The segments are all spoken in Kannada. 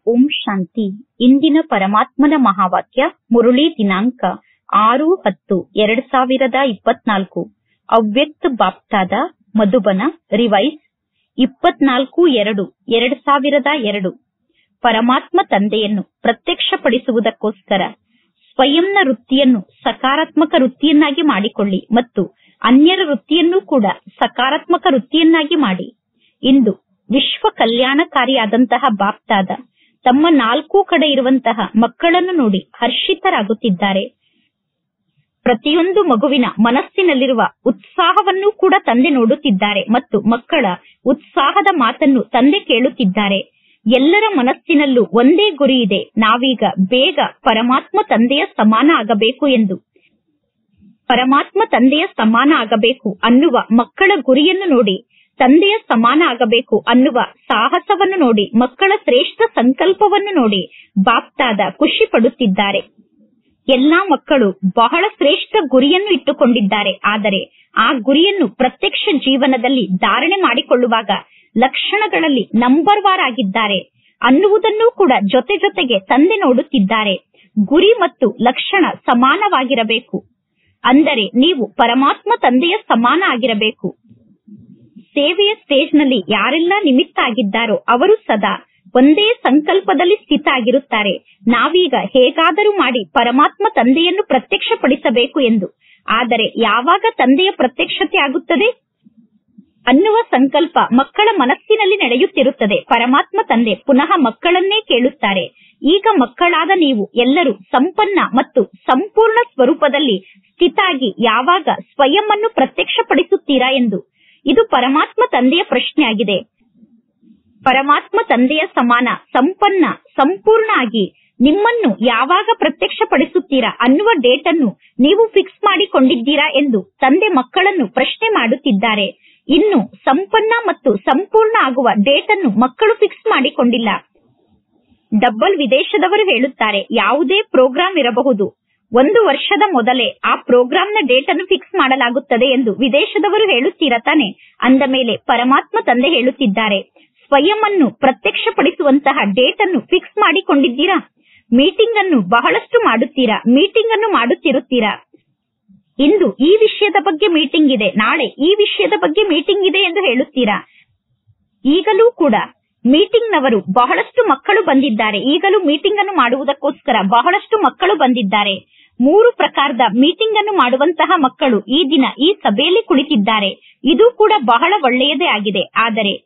ಓಂ ಶಾಂತಿ ಇಂದಿನ ಪರಮಾತ್ಮನ ಮಹಾವಾಕ್ಯ ಮುರುಳಿ ದಿನಾಂಕ ಆರು ಹತ್ತು ಎರಡ್ ಸಾವಿರದ ಇಪ್ಪತ್ನಾಲ್ಕು ಅವ್ಯಕ್ತ ಬಾಪ್ತಾದ ಮಧುಬನ ರಿವೈಸ್ ಇಪ್ಪತ್ನಾಲ್ಕು ಎರಡು ಎರಡ್ ಸಾವಿರದ ಎರಡು ಪರಮಾತ್ಮ ತಂದೆಯನ್ನು ಪ್ರತ್ಯಕ್ಷಪಡಿಸುವುದಕ್ಕೋಸ್ಕರ ಸ್ವಯಂನ ವೃತ್ತಿಯನ್ನು ಸಕಾರಾತ್ಮಕ ವೃತ್ತಿಯನ್ನಾಗಿ ಮಾಡಿಕೊಳ್ಳಿ ಮತ್ತು ಅನ್ಯರ ವೃತ್ತಿಯನ್ನೂ ಕೂಡ ಸಕಾರಾತ್ಮಕ ವೃತ್ತಿಯನ್ನಾಗಿ ಮಾಡಿ ಇಂದು ವಿಶ್ವ ಕಲ್ಯಾಣಕಾರಿಯಾದಂತಹ ಬಾಪ್ತಾದ ತಮ್ಮ ನಾಲ್ಕು ಕಡೆ ಇರುವಂತಹ ಮಕ್ಕಳನ್ನು ನೋಡಿ ಹರ್ಷಿತರಾಗುತ್ತಿದ್ದಾರೆ ಪ್ರತಿಯೊಂದು ಮಗುವಿನ ಮನಸ್ಸಿನಲ್ಲಿರುವ ಉತ್ಸಾಹವನ್ನೂ ಕೂಡ ತಂದೆ ನೋಡುತ್ತಿದ್ದಾರೆ ಮತ್ತು ಮಕ್ಕಳ ಉತ್ಸಾಹದ ಮಾತನ್ನು ತಂದೆ ಕೇಳುತ್ತಿದ್ದಾರೆ ಎಲ್ಲರ ಮನಸ್ಸಿನಲ್ಲೂ ಒಂದೇ ಗುರಿ ಇದೆ ನಾವೀಗ ಬೇಗ ಪರಮಾತ್ಮ ತಂದೆಯ ಸಮಾನ ಆಗಬೇಕು ಎಂದು ಪರಮಾತ್ಮ ತಂದೆಯ ಸಮಾನ ಆಗಬೇಕು ಅನ್ನುವ ಮಕ್ಕಳ ಗುರಿಯನ್ನು ನೋಡಿ ತಂದೆಯ ಸಮಾನ ಆಗಬೇಕು ಅನ್ನುವ ಸಾಹಸವನ್ನು ನೋಡಿ ಮಕ್ಕಳ ಶ್ರೇಷ್ಠ ಸಂಕಲ್ಪವನ್ನು ನೋಡಿ ಬಾಪ್ತಾದ ಖುಷಿ ಪಡುತ್ತಿದ್ದಾರೆ ಎಲ್ಲಾ ಮಕ್ಕಳು ಬಹಳ ಶ್ರೇಷ್ಠ ಗುರಿಯನ್ನು ಇಟ್ಟುಕೊಂಡಿದ್ದಾರೆ ಆದರೆ ಆ ಗುರಿಯನ್ನು ಪ್ರತ್ಯಕ್ಷ ಜೀವನದಲ್ಲಿ ಧಾರಣೆ ಮಾಡಿಕೊಳ್ಳುವಾಗ ಲಕ್ಷಣಗಳಲ್ಲಿ ನಂಬರ್ ವಾರ್ ಆಗಿದ್ದಾರೆ ಅನ್ನುವುದನ್ನೂ ಕೂಡ ಜೊತೆ ಜೊತೆಗೆ ತಂದೆ ನೋಡುತ್ತಿದ್ದಾರೆ ಗುರಿ ಮತ್ತು ಲಕ್ಷಣ ಸಮಾನವಾಗಿರಬೇಕು ಅಂದರೆ ನೀವು ಪರಮಾತ್ಮ ತಂದೆಯ ಸಮಾನ ಆಗಿರಬೇಕು ಸೇವೆಯ ಸ್ಟೇಜ್ನಲ್ಲಿ ಯಾರೆಲ್ಲ ನಿಮಿತ್ತ ಆಗಿದ್ದಾರೋ ಅವರು ಸದಾ ಒಂದೇ ಸಂಕಲ್ಪದಲ್ಲಿ ಸ್ಥಿತ ಆಗಿರುತ್ತಾರೆ ನಾವೀಗ ಹೇಗಾದರೂ ಮಾಡಿ ಪರಮಾತ್ಮ ತಂದೆಯನ್ನು ಪ್ರತ್ಯಕ್ಷಪಡಿಸಬೇಕು ಎಂದು ಆದರೆ ಯಾವಾಗ ತಂದೆಯ ಪ್ರತ್ಯಕ್ಷತೆ ಆಗುತ್ತದೆ ಅನ್ನುವ ಸಂಕಲ್ಪ ಮಕ್ಕಳ ಮನಸ್ಸಿನಲ್ಲಿ ನಡೆಯುತ್ತಿರುತ್ತದೆ ಪರಮಾತ್ಮ ತಂದೆ ಪುನಃ ಮಕ್ಕಳನ್ನೇ ಕೇಳುತ್ತಾರೆ ಈಗ ಮಕ್ಕಳಾದ ನೀವು ಎಲ್ಲರೂ ಸಂಪನ್ನ ಮತ್ತು ಸಂಪೂರ್ಣ ಸ್ವರೂಪದಲ್ಲಿ ಸ್ಥಿತಾಗಿ ಯಾವಾಗ ಸ್ವಯಂ ಅನ್ನು ಪ್ರತ್ಯಕ್ಷಪಡಿಸುತ್ತೀರಾ ಎಂದು ಇದು ಪರಮಾತ್ಮ ತಂದೆಯ ಪ್ರಶ್ನೆಯಾಗಿದೆ ಪರಮಾತ್ಮ ತಂದೆಯ ಸಮಾನ ಸಂಪನ್ನ ಸಂಪೂರ್ಣ ಆಗಿ ನಿಮ್ಮನ್ನು ಯಾವಾಗ ಪ್ರತ್ಯಕ್ಷಪಡಿಸುತ್ತೀರಾ ಅನ್ನುವ ಡೇಟ್ ಅನ್ನು ನೀವು ಫಿಕ್ಸ್ ಮಾಡಿಕೊಂಡಿದ್ದೀರಾ ಎಂದು ತಂದೆ ಮಕ್ಕಳನ್ನು ಪ್ರಶ್ನೆ ಮಾಡುತ್ತಿದ್ದಾರೆ ಇನ್ನು ಸಂಪನ್ನ ಮತ್ತು ಸಂಪೂರ್ಣ ಆಗುವ ಡೇಟ್ ಅನ್ನು ಮಕ್ಕಳು ಫಿಕ್ಸ್ ಮಾಡಿಕೊಂಡಿಲ್ಲ ಡಬ್ಬಲ್ ವಿದೇಶದವರು ಹೇಳುತ್ತಾರೆ ಯಾವುದೇ ಪ್ರೋಗ್ರಾಂ ಇರಬಹುದು ಒಂದು ವರ್ಷದ ಮೊದಲೇ ಆ ಪ್ರೋಗ್ರಾಂನ ಡೇಟ್ ಅನ್ನು ಫಿಕ್ಸ್ ಮಾಡಲಾಗುತ್ತದೆ ಎಂದು ವಿದೇಶದವರು ಹೇಳುತ್ತೀರಾ ತಾನೆ ಅಂದ ಮೇಲೆ ಪರಮಾತ್ಮ ತಂದೆ ಹೇಳುತ್ತಿದ್ದಾರೆ ಸ್ವಯಂ ಅನ್ನು ಪ್ರತ್ಯಕ್ಷಪಡಿಸುವಂತಹ ಡೇಟ್ ಅನ್ನು ಫಿಕ್ಸ್ ಮಾಡಿಕೊಂಡಿದ್ದೀರಾ ಮೀಟಿಂಗ್ ಅನ್ನು ಬಹಳಷ್ಟು ಮಾಡುತ್ತೀರಾ ಮೀಟಿಂಗ್ ಅನ್ನು ಮಾಡುತ್ತಿರುತ್ತೀರಾ ಇಂದು ಈ ವಿಷಯದ ಬಗ್ಗೆ ಮೀಟಿಂಗ್ ಇದೆ ನಾಳೆ ಈ ವಿಷಯದ ಬಗ್ಗೆ ಮೀಟಿಂಗ್ ಇದೆ ಎಂದು ಹೇಳುತ್ತೀರಾ ಈಗಲೂ ಕೂಡ ಮೀಟಿಂಗ್ ನವರು ಬಹಳಷ್ಟು ಮಕ್ಕಳು ಬಂದಿದ್ದಾರೆ ಈಗಲೂ ಮೀಟಿಂಗ್ ಅನ್ನು ಮಾಡುವುದಕ್ಕೋಸ್ಕರ ಬಹಳಷ್ಟು ಮಕ್ಕಳು ಬಂದಿದ್ದಾರೆ ಮೂರು ಪ್ರಕಾರದ ಮೀಟಿಂಗ್ ಅನ್ನು ಮಾಡುವಂತಹ ಮಕ್ಕಳು ಈ ದಿನ ಈ ಸಭೆಯಲ್ಲಿ ಕುಳಿತಿದ್ದಾರೆ ಇದು ಕೂಡ ಬಹಳ ಒಳ್ಳೆಯದೇ ಆಗಿದೆ ಆದರೆ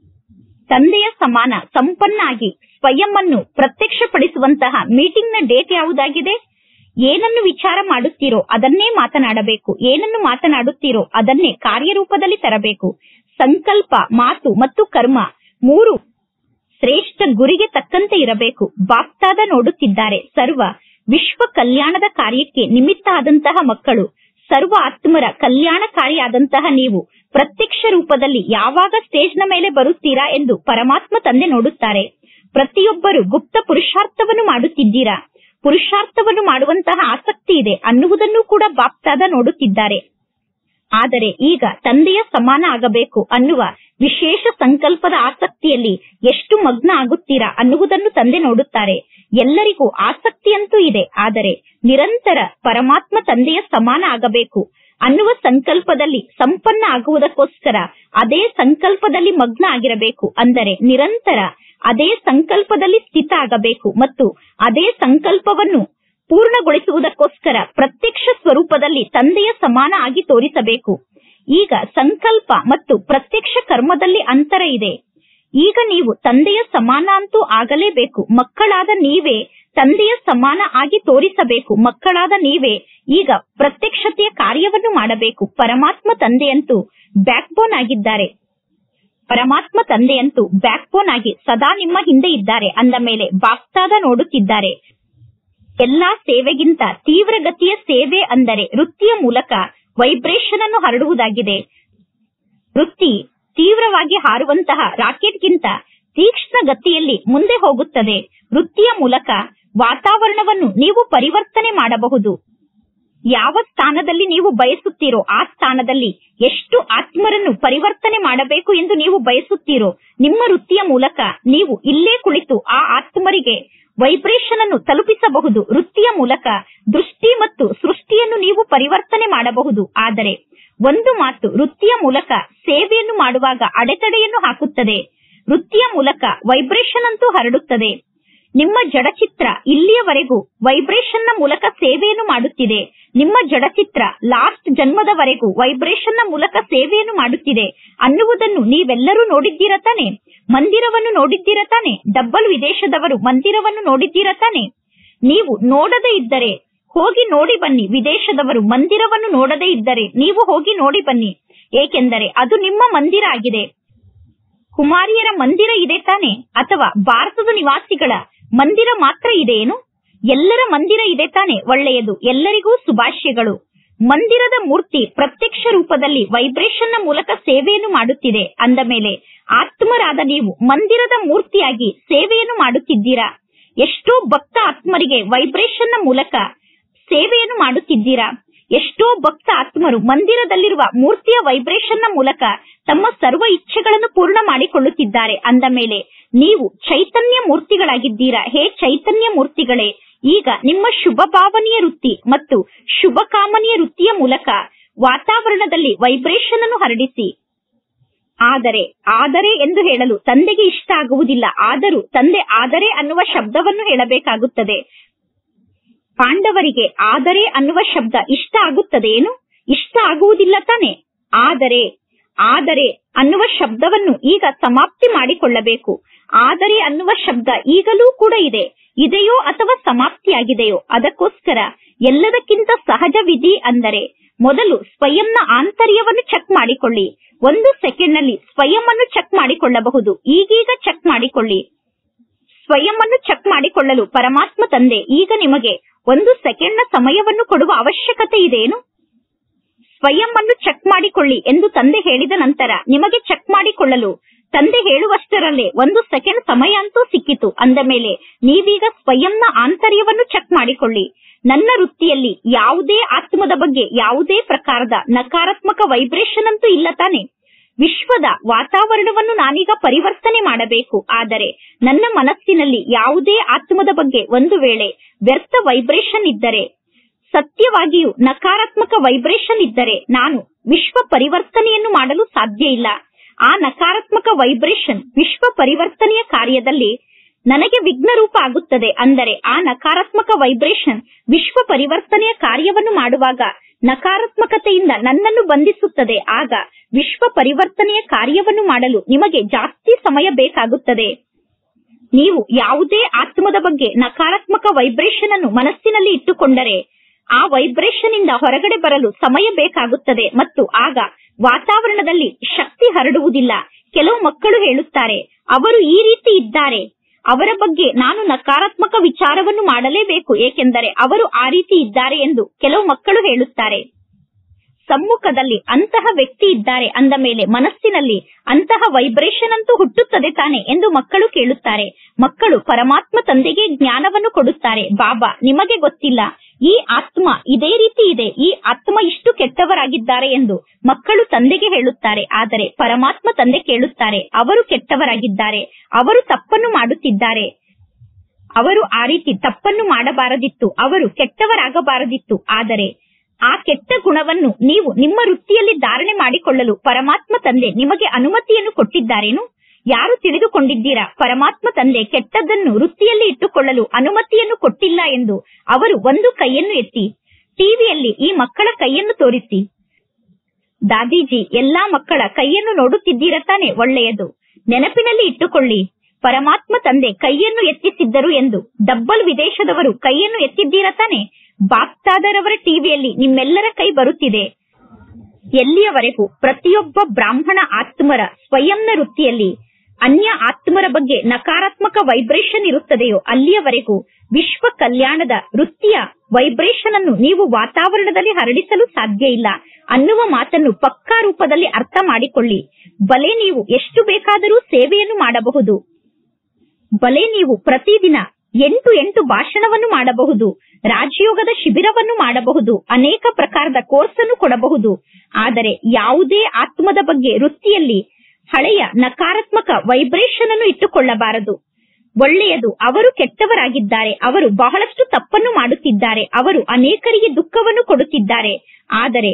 ತಂದೆಯ ಸಮಾನ ಸಂಪನ್ನ ಆಗಿ ಸ್ವಯಂ ಅನ್ನು ಪ್ರತ್ಯಕ್ಷಪಡಿಸುವಂತಹ ಮೀಟಿಂಗ್ ನ ಡೇಟ್ ಯಾವುದಾಗಿದೆ ಏನನ್ನು ವಿಚಾರ ಮಾಡುತ್ತೀರೋ ಅದನ್ನೇ ಮಾತನಾಡಬೇಕು ಏನನ್ನು ಮಾತನಾಡುತ್ತೀರೋ ಅದನ್ನೇ ಕಾರ್ಯರೂಪದಲ್ಲಿ ತರಬೇಕು ಸಂಕಲ್ಪ ಮಾತು ಮತ್ತು ಕರ್ಮ ಮೂರು ಶ್ರೇಷ್ಠ ಗುರಿಗೆ ತಕ್ಕಂತೆ ಇರಬೇಕು ಬಾಪ್ತಾದ ನೋಡುತ್ತಿದ್ದಾರೆ ಸರ್ವ ವಿಶ್ವ ಕಲ್ಯಾಣದ ಕಾರ್ಯಕ್ಕೆ ನಿಮಿತ್ತ ಆದಂತಹ ಮಕ್ಕಳು ಸರ್ವ ಆತ್ಮರ ಕಲ್ಯಾಣಕಾರಿಯಾದಂತಹ ನೀವು ಪ್ರತ್ಯಕ್ಷ ರೂಪದಲ್ಲಿ ಯಾವಾಗ ಸ್ಟೇಜ್ನ ಮೇಲೆ ಬರುತ್ತೀರಾ ಎಂದು ಪರಮಾತ್ಮ ತಂದೆ ನೋಡುತ್ತಾರೆ ಪ್ರತಿಯೊಬ್ಬರು ಗುಪ್ತ ಪುರುಷಾರ್ಥವನ್ನು ಮಾಡುತ್ತಿದ್ದೀರಾ ಪುರುಷಾರ್ಥವನ್ನು ಮಾಡುವಂತಹ ಆಸಕ್ತಿ ಇದೆ ಅನ್ನುವುದನ್ನು ಕೂಡ ಬಾಪ್ತಾದ ನೋಡುತ್ತಿದ್ದಾರೆ ಆದರೆ ಈಗ ತಂದೆಯ ಸಮಾನ ಆಗಬೇಕು ಅನ್ನುವ ವಿಶೇಷ ಸಂಕಲ್ಪದ ಆಸಕ್ತಿಯಲ್ಲಿ ಎಷ್ಟು ಮಗ್ನ ಆಗುತ್ತೀರಾ ಅನ್ನುವುದನ್ನು ತಂದೆ ನೋಡುತ್ತಾರೆ ಎಲ್ಲರಿಗೂ ಆಸಕ್ತಿಯಂತೂ ಇದೆ ಆದರೆ ನಿರಂತರ ಪರಮಾತ್ಮ ತಂದೆಯ ಸಮಾನ ಆಗಬೇಕು ಅನ್ನುವ ಸಂಕಲ್ಪದಲ್ಲಿ ಸಂಪನ್ನ ಆಗುವುದಕ್ಕೋಸ್ಕರ ಅದೇ ಸಂಕಲ್ಪದಲ್ಲಿ ಮಗ್ನ ಆಗಿರಬೇಕು ಅಂದರೆ ನಿರಂತರ ಅದೇ ಸಂಕಲ್ಪದಲ್ಲಿ ಸ್ಥಿತ ಆಗಬೇಕು ಮತ್ತು ಅದೇ ಸಂಕಲ್ಪವನ್ನು ಪೂರ್ಣಗೊಳಿಸುವುದಕ್ಕೋಸ್ಕರ ಪ್ರತ್ಯಕ್ಷ ಸ್ವರೂಪದಲ್ಲಿ ತಂದೆಯ ಸಮಾನ ಆಗಿ ತೋರಿಸಬೇಕು ಈಗ ಸಂಕಲ್ಪ ಮತ್ತು ಪ್ರತ್ಯಕ್ಷ ಕರ್ಮದಲ್ಲಿ ಅಂತರ ಇದೆ ಈಗ ನೀವು ತಂದೆಯ ಸಮಾನ ಅಂತೂ ಆಗಲೇಬೇಕು ಮಕ್ಕಳಾದ ನೀವೇ ತಂದೆಯ ಸಮಾನ ಆಗಿ ತೋರಿಸಬೇಕು ಮಕ್ಕಳಾದ ನೀವೇ ಈಗ ಪ್ರತ್ಯಕ್ಷತೆಯ ಕಾರ್ಯವನ್ನು ಮಾಡಬೇಕು ಪರಮಾತ್ಮ ತಂದೆಯಂತೂ ಬ್ಯಾಕ್ ಬೋನ್ ಆಗಿದ್ದಾರೆ ಪರಮಾತ್ಮ ತಂದೆಯಂತೂ ಬ್ಯಾಕ್ ಬೋನ್ ಆಗಿ ಸದಾ ನಿಮ್ಮ ಹಿಂದೆ ಇದ್ದಾರೆ ಅಂದ ಮೇಲೆ ಬಾಪ್ತಾದ ನೋಡುತ್ತಿದ್ದಾರೆ ಎಲ್ಲಾ ಸೇವೆಗಿಂತ ತೀವ್ರಗತಿಯ ಸೇವೆ ಅಂದರೆ ವೃತ್ತಿಯ ಮೂಲಕ ವೈಬ್ರೇಷನ್ ಅನ್ನು ಹರಡುವುದಾಗಿದೆ ವೃತ್ತಿ ತೀವ್ರವಾಗಿ ಹಾರುವಂತಹ ರಾಕೆಟ್ಗಿಂತ ತೀಕ್ಷ್ಣ ಗತಿಯಲ್ಲಿ ಮುಂದೆ ಹೋಗುತ್ತದೆ ವೃತ್ತಿಯ ಮೂಲಕ ವಾತಾವರಣವನ್ನು ನೀವು ಪರಿವರ್ತನೆ ಮಾಡಬಹುದು ಯಾವ ಸ್ಥಾನದಲ್ಲಿ ನೀವು ಬಯಸುತ್ತೀರೋ ಆ ಸ್ಥಾನದಲ್ಲಿ ಎಷ್ಟು ಆತ್ಮರನ್ನು ಪರಿವರ್ತನೆ ಮಾಡಬೇಕು ಎಂದು ನೀವು ಬಯಸುತ್ತೀರೋ ನಿಮ್ಮ ವೃತ್ತಿಯ ಮೂಲಕ ನೀವು ಇಲ್ಲೇ ಕುಳಿತು ಆ ಆತ್ಮರಿಗೆ ವೈಬ್ರೇಷನ್ ಅನ್ನು ತಲುಪಿಸಬಹುದು ವೃತ್ತಿಯ ಮೂಲಕ ದೃಷ್ಟಿ ಮತ್ತು ಸೃಷ್ಟಿಯನ್ನು ನೀವು ಪರಿವರ್ತನೆ ಮಾಡಬಹುದು ಆದರೆ ಒಂದು ಮಾತು ವೃತ್ತಿಯ ಮೂಲಕ ಸೇವೆಯನ್ನು ಮಾಡುವಾಗ ಅಡೆತಡೆಯನ್ನು ಹಾಕುತ್ತದೆ ವೃತ್ತಿಯ ಮೂಲಕ ವೈಬ್ರೇಷನ್ ಅಂತೂ ಹರಡುತ್ತದೆ ನಿಮ್ಮ ಜಡಚಿತ್ರ ಇಲ್ಲಿಯವರೆಗೂ ವೈಬ್ರೇಷನ್ ನ ಮೂಲಕ ಸೇವೆಯನ್ನು ಮಾಡುತ್ತಿದೆ ನಿಮ್ಮ ಜಡಚಿತ್ರ ಲಾಸ್ಟ್ ಜನ್ಮದವರೆಗೂ ವೈಬ್ರೇಷನ್ ನ ಮೂಲಕ ಸೇವೆಯನ್ನು ಮಾಡುತ್ತಿದೆ ಅನ್ನುವುದನ್ನು ನೀವೆಲ್ಲರೂ ನೋಡಿದ್ದೀರ ತಾನೆ ಮಂದಿರವನ್ನು ನೋಡಿದ್ದೀರ ತಾನೆ ಡಬ್ಬಲ್ ವಿದೇಶದವರು ಮಂದಿರವನ್ನು ನೋಡಿದ್ದೀರ ತಾನೆ ನೀವು ನೋಡದೇ ಇದ್ದರೆ ಹೋಗಿ ನೋಡಿ ಬನ್ನಿ ವಿದೇಶದವರು ಮಂದಿರವನ್ನು ನೋಡದೇ ಇದ್ದರೆ ನೀವು ಹೋಗಿ ನೋಡಿ ಬನ್ನಿ ಏಕೆಂದರೆ ಅದು ನಿಮ್ಮ ಮಂದಿರ ಆಗಿದೆ ಕುಮಾರಿಯರ ಮಂದಿರ ಇದೆ ತಾನೆ ಅಥವಾ ಭಾರತದ ನಿವಾಸಿಗಳ ಮಂದಿರ ಮಾತ್ರ ಇದೆಯೇನು ಎಲ್ಲರ ಮಂದಿರ ಇದೆ ತಾನೆ ಒಳ್ಳೆಯದು ಎಲ್ಲರಿಗೂ ಶುಭಾಶಯಗಳು ಮಂದಿರದ ಮೂರ್ತಿ ಪ್ರತ್ಯಕ್ಷ ರೂಪದಲ್ಲಿ ವೈಬ್ರೇಷನ್ ನ ಮೂಲಕ ಸೇವೆಯನ್ನು ಮಾಡುತ್ತಿದೆ ಅಂದ ಮೇಲೆ ಆತ್ಮರಾದ ನೀವು ಮಂದಿರದ ಮೂರ್ತಿಯಾಗಿ ಸೇವೆಯನ್ನು ಮಾಡುತ್ತಿದ್ದೀರಾ ಎಷ್ಟೋ ಭಕ್ತ ಆತ್ಮರಿಗೆ ವೈಬ್ರೇಷನ್ ನ ಮೂಲಕ ಸೇವೆಯನ್ನು ಮಾಡುತ್ತಿದ್ದೀರಾ ಎಷ್ಟೋ ಭಕ್ತ ಆತ್ಮರು ಮಂದಿರದಲ್ಲಿರುವ ಮೂರ್ತಿಯ ವೈಬ್ರೇಷನ್ ನ ಮೂಲಕ ತಮ್ಮ ಸರ್ವ ಇಚ್ಛೆಗಳನ್ನು ಪೂರ್ಣ ಮಾಡಿಕೊಳ್ಳುತ್ತಿದ್ದಾರೆ ಅಂದ ಮೇಲೆ ನೀವು ಚೈತನ್ಯ ಮೂರ್ತಿಗಳಾಗಿದ್ದೀರಾ ಹೇ ಚೈತನ್ಯ ಮೂರ್ತಿಗಳೇ ಈಗ ನಿಮ್ಮ ಶುಭ ಭಾವನೆಯ ವೃತ್ತಿ ಮತ್ತು ಶುಭ ಕಾಮನೆಯ ವೃತ್ತಿಯ ಮೂಲಕ ವಾತಾವರಣದಲ್ಲಿ ವೈಬ್ರೇಷನ್ ಅನ್ನು ಹರಡಿಸಿ ಆದರೆ ಆದರೆ ಎಂದು ಹೇಳಲು ತಂದೆಗೆ ಇಷ್ಟ ಆಗುವುದಿಲ್ಲ ಆದರೂ ತಂದೆ ಆದರೆ ಅನ್ನುವ ಶಬ್ದವನ್ನು ಹೇಳಬೇಕಾಗುತ್ತದೆ ಪಾಂಡವರಿಗೆ ಆದರೆ ಅನ್ನುವ ಶಬ್ದ ಇಷ್ಟ ಆಗುತ್ತದೆಯೇನು ಇಷ್ಟ ಆಗುವುದಿಲ್ಲ ತಾನೆ ಆದರೆ ಆದರೆ ಅನ್ನುವ ಶಬ್ದವನ್ನು ಈಗ ಸಮಾಪ್ತಿ ಮಾಡಿಕೊಳ್ಳಬೇಕು ಆದರೆ ಅನ್ನುವ ಶಬ್ದ ಈಗಲೂ ಕೂಡ ಇದೆ ಇದೆಯೋ ಅಥವಾ ಸಮಾಪ್ತಿಯಾಗಿದೆಯೋ ಅದಕ್ಕೋಸ್ಕರ ಎಲ್ಲದಕ್ಕಿಂತ ಸಹಜ ವಿಧಿ ಅಂದರೆ ಮೊದಲು ಸ್ವಯಂನ ಆಂತರ್ಯವನ್ನು ಚೆಕ್ ಮಾಡಿಕೊಳ್ಳಿ ಒಂದು ಸೆಕೆಂಡ್ ನಲ್ಲಿ ಸ್ವಯಂ ಅನ್ನು ಚೆಕ್ ಮಾಡಿಕೊಳ್ಳಬಹುದು ಈಗೀಗ ಚೆಕ್ ಮಾಡಿಕೊಳ್ಳಿ ಸ್ವಯಂ ಅನ್ನು ಚೆಕ್ ಮಾಡಿಕೊಳ್ಳಲು ಪರಮಾತ್ಮ ತಂದೆ ಈಗ ನಿಮಗೆ ಒಂದು ಸೆಕೆಂಡ್ ನ ಸಮಯವನ್ನು ಕೊಡುವ ಅವಶ್ಯಕತೆ ಇದೆಯೇನು ಸ್ವಯಂ ಅನ್ನು ಚೆಕ್ ಮಾಡಿಕೊಳ್ಳಿ ಎಂದು ತಂದೆ ಹೇಳಿದ ನಂತರ ನಿಮಗೆ ಚೆಕ್ ಮಾಡಿಕೊಳ್ಳಲು ತಂದೆ ಹೇಳುವಷ್ಟರಲ್ಲೇ ಒಂದು ಸೆಕೆಂಡ್ ಸಮಯ ಅಂತೂ ಸಿಕ್ಕಿತು ಅಂದ ಮೇಲೆ ನೀವೀಗ ಸ್ವಯಂನ ಆಂತರ್ಯವನ್ನು ಚೆಕ್ ಮಾಡಿಕೊಳ್ಳಿ ನನ್ನ ವೃತ್ತಿಯಲ್ಲಿ ಯಾವುದೇ ಆತ್ಮದ ಬಗ್ಗೆ ಯಾವುದೇ ಪ್ರಕಾರದ ನಕಾರಾತ್ಮಕ ವೈಬ್ರೇಷನ್ ಅಂತೂ ಇಲ್ಲ ತಾನೆ ವಿಶ್ವದ ವಾತಾವರಣವನ್ನು ನಾನೀಗ ಪರಿವರ್ತನೆ ಮಾಡಬೇಕು ಆದರೆ ನನ್ನ ಮನಸ್ಸಿನಲ್ಲಿ ಯಾವುದೇ ಆತ್ಮದ ಬಗ್ಗೆ ಒಂದು ವೇಳೆ ವ್ಯರ್ಥ ವೈಬ್ರೇಷನ್ ಇದ್ದರೆ ಸತ್ಯವಾಗಿಯೂ ನಕಾರಾತ್ಮಕ ವೈಬ್ರೇಷನ್ ಇದ್ದರೆ ನಾನು ವಿಶ್ವ ಪರಿವರ್ತನೆಯನ್ನು ಮಾಡಲು ಸಾಧ್ಯ ಇಲ್ಲ ಆ ನಕಾರಾತ್ಮಕ ವೈಬ್ರೇಷನ್ ವಿಶ್ವ ಪರಿವರ್ತನೆಯ ಕಾರ್ಯದಲ್ಲಿ ನನಗೆ ವಿಘ್ನ ರೂಪ ಆಗುತ್ತದೆ ಅಂದರೆ ಆ ನಕಾರಾತ್ಮಕ ವೈಬ್ರೇಷನ್ ವಿಶ್ವ ಪರಿವರ್ತನೆಯ ಕಾರ್ಯವನ್ನು ಮಾಡುವಾಗ ನಕಾರಾತ್ಮಕತೆಯಿಂದ ನನ್ನನ್ನು ಬಂಧಿಸುತ್ತದೆ ಆಗ ವಿಶ್ವ ಪರಿವರ್ತನೆಯ ಕಾರ್ಯವನ್ನು ಮಾಡಲು ನಿಮಗೆ ಜಾಸ್ತಿ ಸಮಯ ಬೇಕಾಗುತ್ತದೆ ನೀವು ಯಾವುದೇ ಆತ್ಮದ ಬಗ್ಗೆ ನಕಾರಾತ್ಮಕ ವೈಬ್ರೇಷನ್ ಅನ್ನು ಮನಸ್ಸಿನಲ್ಲಿ ಇಟ್ಟುಕೊಂಡರೆ ಆ ವೈಬ್ರೇಷನ್ ಇಂದ ಹೊರಗಡೆ ಬರಲು ಸಮಯ ಬೇಕಾಗುತ್ತದೆ ಮತ್ತು ಆಗ ವಾತಾವರಣದಲ್ಲಿ ಶಕ್ತಿ ಹರಡುವುದಿಲ್ಲ ಕೆಲವು ಮಕ್ಕಳು ಹೇಳುತ್ತಾರೆ ಅವರು ಈ ರೀತಿ ಇದ್ದಾರೆ ಅವರ ಬಗ್ಗೆ ನಾನು ನಕಾರಾತ್ಮಕ ವಿಚಾರವನ್ನು ಮಾಡಲೇಬೇಕು ಏಕೆಂದರೆ ಅವರು ಆ ರೀತಿ ಇದ್ದಾರೆ ಎಂದು ಕೆಲವು ಮಕ್ಕಳು ಹೇಳುತ್ತಾರೆ ಸಮ್ಮುಖದಲ್ಲಿ ಅಂತಹ ವ್ಯಕ್ತಿ ಇದ್ದಾರೆ ಅಂದ ಮೇಲೆ ಮನಸ್ಸಿನಲ್ಲಿ ಅಂತಹ ವೈಬ್ರೇಷನ್ ಅಂತೂ ಹುಟ್ಟುತ್ತದೆ ತಾನೆ ಎಂದು ಮಕ್ಕಳು ಕೇಳುತ್ತಾರೆ ಮಕ್ಕಳು ಪರಮಾತ್ಮ ತಂದೆಗೆ ಜ್ಞಾನವನ್ನು ಕೊಡುತ್ತಾರೆ ಬಾಬಾ ನಿಮಗೆ ಗೊತ್ತಿಲ್ಲ ಈ ಆತ್ಮ ಇದೇ ರೀತಿ ಇದೆ ಈ ಆತ್ಮ ಇಷ್ಟು ಕೆಟ್ಟವರಾಗಿದ್ದಾರೆ ಎಂದು ಮಕ್ಕಳು ತಂದೆಗೆ ಹೇಳುತ್ತಾರೆ ಆದರೆ ಪರಮಾತ್ಮ ತಂದೆ ಕೇಳುತ್ತಾರೆ ಅವರು ಕೆಟ್ಟವರಾಗಿದ್ದಾರೆ ಅವರು ತಪ್ಪನ್ನು ಮಾಡುತ್ತಿದ್ದಾರೆ ಅವರು ಆ ರೀತಿ ತಪ್ಪನ್ನು ಮಾಡಬಾರದಿತ್ತು ಅವರು ಕೆಟ್ಟವರಾಗಬಾರದಿತ್ತು ಆದರೆ ಆ ಕೆಟ್ಟ ಗುಣವನ್ನು ನೀವು ನಿಮ್ಮ ವೃತ್ತಿಯಲ್ಲಿ ಧಾರಣೆ ಮಾಡಿಕೊಳ್ಳಲು ಪರಮಾತ್ಮ ತಂದೆ ನಿಮಗೆ ಅನುಮತಿಯನ್ನು ಕೊಟ್ಟಿದ್ದಾರೇನು ಯಾರು ತಿಳಿದುಕೊಂಡಿದ್ದೀರಾ ಪರಮಾತ್ಮ ತಂದೆ ಕೆಟ್ಟದ್ದನ್ನು ವೃತ್ತಿಯಲ್ಲಿ ಇಟ್ಟುಕೊಳ್ಳಲು ಅನುಮತಿಯನ್ನು ಕೊಟ್ಟಿಲ್ಲ ಎಂದು ಅವರು ಒಂದು ಕೈಯನ್ನು ಎತ್ತಿ ಟಿವಿಯಲ್ಲಿ ಈ ಮಕ್ಕಳ ಕೈಯನ್ನು ತೋರಿಸಿ ದಾದೀಜಿ ಎಲ್ಲಾ ಮಕ್ಕಳ ಕೈಯನ್ನು ನೋಡುತ್ತಿದ್ದೀರ ತಾನೆ ಒಳ್ಳೆಯದು ನೆನಪಿನಲ್ಲಿ ಇಟ್ಟುಕೊಳ್ಳಿ ಪರಮಾತ್ಮ ತಂದೆ ಕೈಯನ್ನು ಎತ್ತಿಸಿದ್ದರು ಎಂದು ಡಬ್ಬಲ್ ವಿದೇಶದವರು ಕೈಯನ್ನು ಎತ್ತಿದ್ದೀರ ತಾನೆ ಬಾಗ್ದಾದರವರ ಟಿವಿಯಲ್ಲಿ ನಿಮ್ಮೆಲ್ಲರ ಕೈ ಬರುತ್ತಿದೆ ಎಲ್ಲಿಯವರೆಗೂ ಪ್ರತಿಯೊಬ್ಬ ಬ್ರಾಹ್ಮಣ ಆತ್ಮರ ಸ್ವಯಂನ ವೃತ್ತಿಯಲ್ಲಿ ಅನ್ಯ ಆತ್ಮರ ಬಗ್ಗೆ ನಕಾರಾತ್ಮಕ ವೈಬ್ರೇಷನ್ ಇರುತ್ತದೆಯೋ ಅಲ್ಲಿಯವರೆಗೂ ವಿಶ್ವ ಕಲ್ಯಾಣದ ವೃತ್ತಿಯ ವೈಬ್ರೇಷನ್ ಅನ್ನು ನೀವು ವಾತಾವರಣದಲ್ಲಿ ಹರಡಿಸಲು ಸಾಧ್ಯ ಇಲ್ಲ ಅನ್ನುವ ಮಾತನ್ನು ಪಕ್ಕಾ ರೂಪದಲ್ಲಿ ಅರ್ಥ ಮಾಡಿಕೊಳ್ಳಿ ಬಲೆ ನೀವು ಎಷ್ಟು ಬೇಕಾದರೂ ಸೇವೆಯನ್ನು ಮಾಡಬಹುದು ಬಲೆ ನೀವು ಪ್ರತಿದಿನ ಎಂಟು ಎಂಟು ಭಾಷಣವನ್ನು ಮಾಡಬಹುದು ರಾಜಯೋಗದ ಶಿಬಿರವನ್ನು ಮಾಡಬಹುದು ಅನೇಕ ಪ್ರಕಾರದ ಕೋರ್ಸ್ ಅನ್ನು ಕೊಡಬಹುದು ಆದರೆ ಯಾವುದೇ ಆತ್ಮದ ಬಗ್ಗೆ ವೃತ್ತಿಯಲ್ಲಿ ಹಳೆಯ ನಕಾರಾತ್ಮಕ ವೈಬ್ರೇಷನ್ ಅನ್ನು ಇಟ್ಟುಕೊಳ್ಳಬಾರದು ಒಳ್ಳೆಯದು ಅವರು ಕೆಟ್ಟವರಾಗಿದ್ದಾರೆ ಅವರು ಬಹಳಷ್ಟು ತಪ್ಪನ್ನು ಮಾಡುತ್ತಿದ್ದಾರೆ ಅವರು ಅನೇಕರಿಗೆ ದುಃಖವನ್ನು ಕೊಡುತ್ತಿದ್ದಾರೆ ಆದರೆ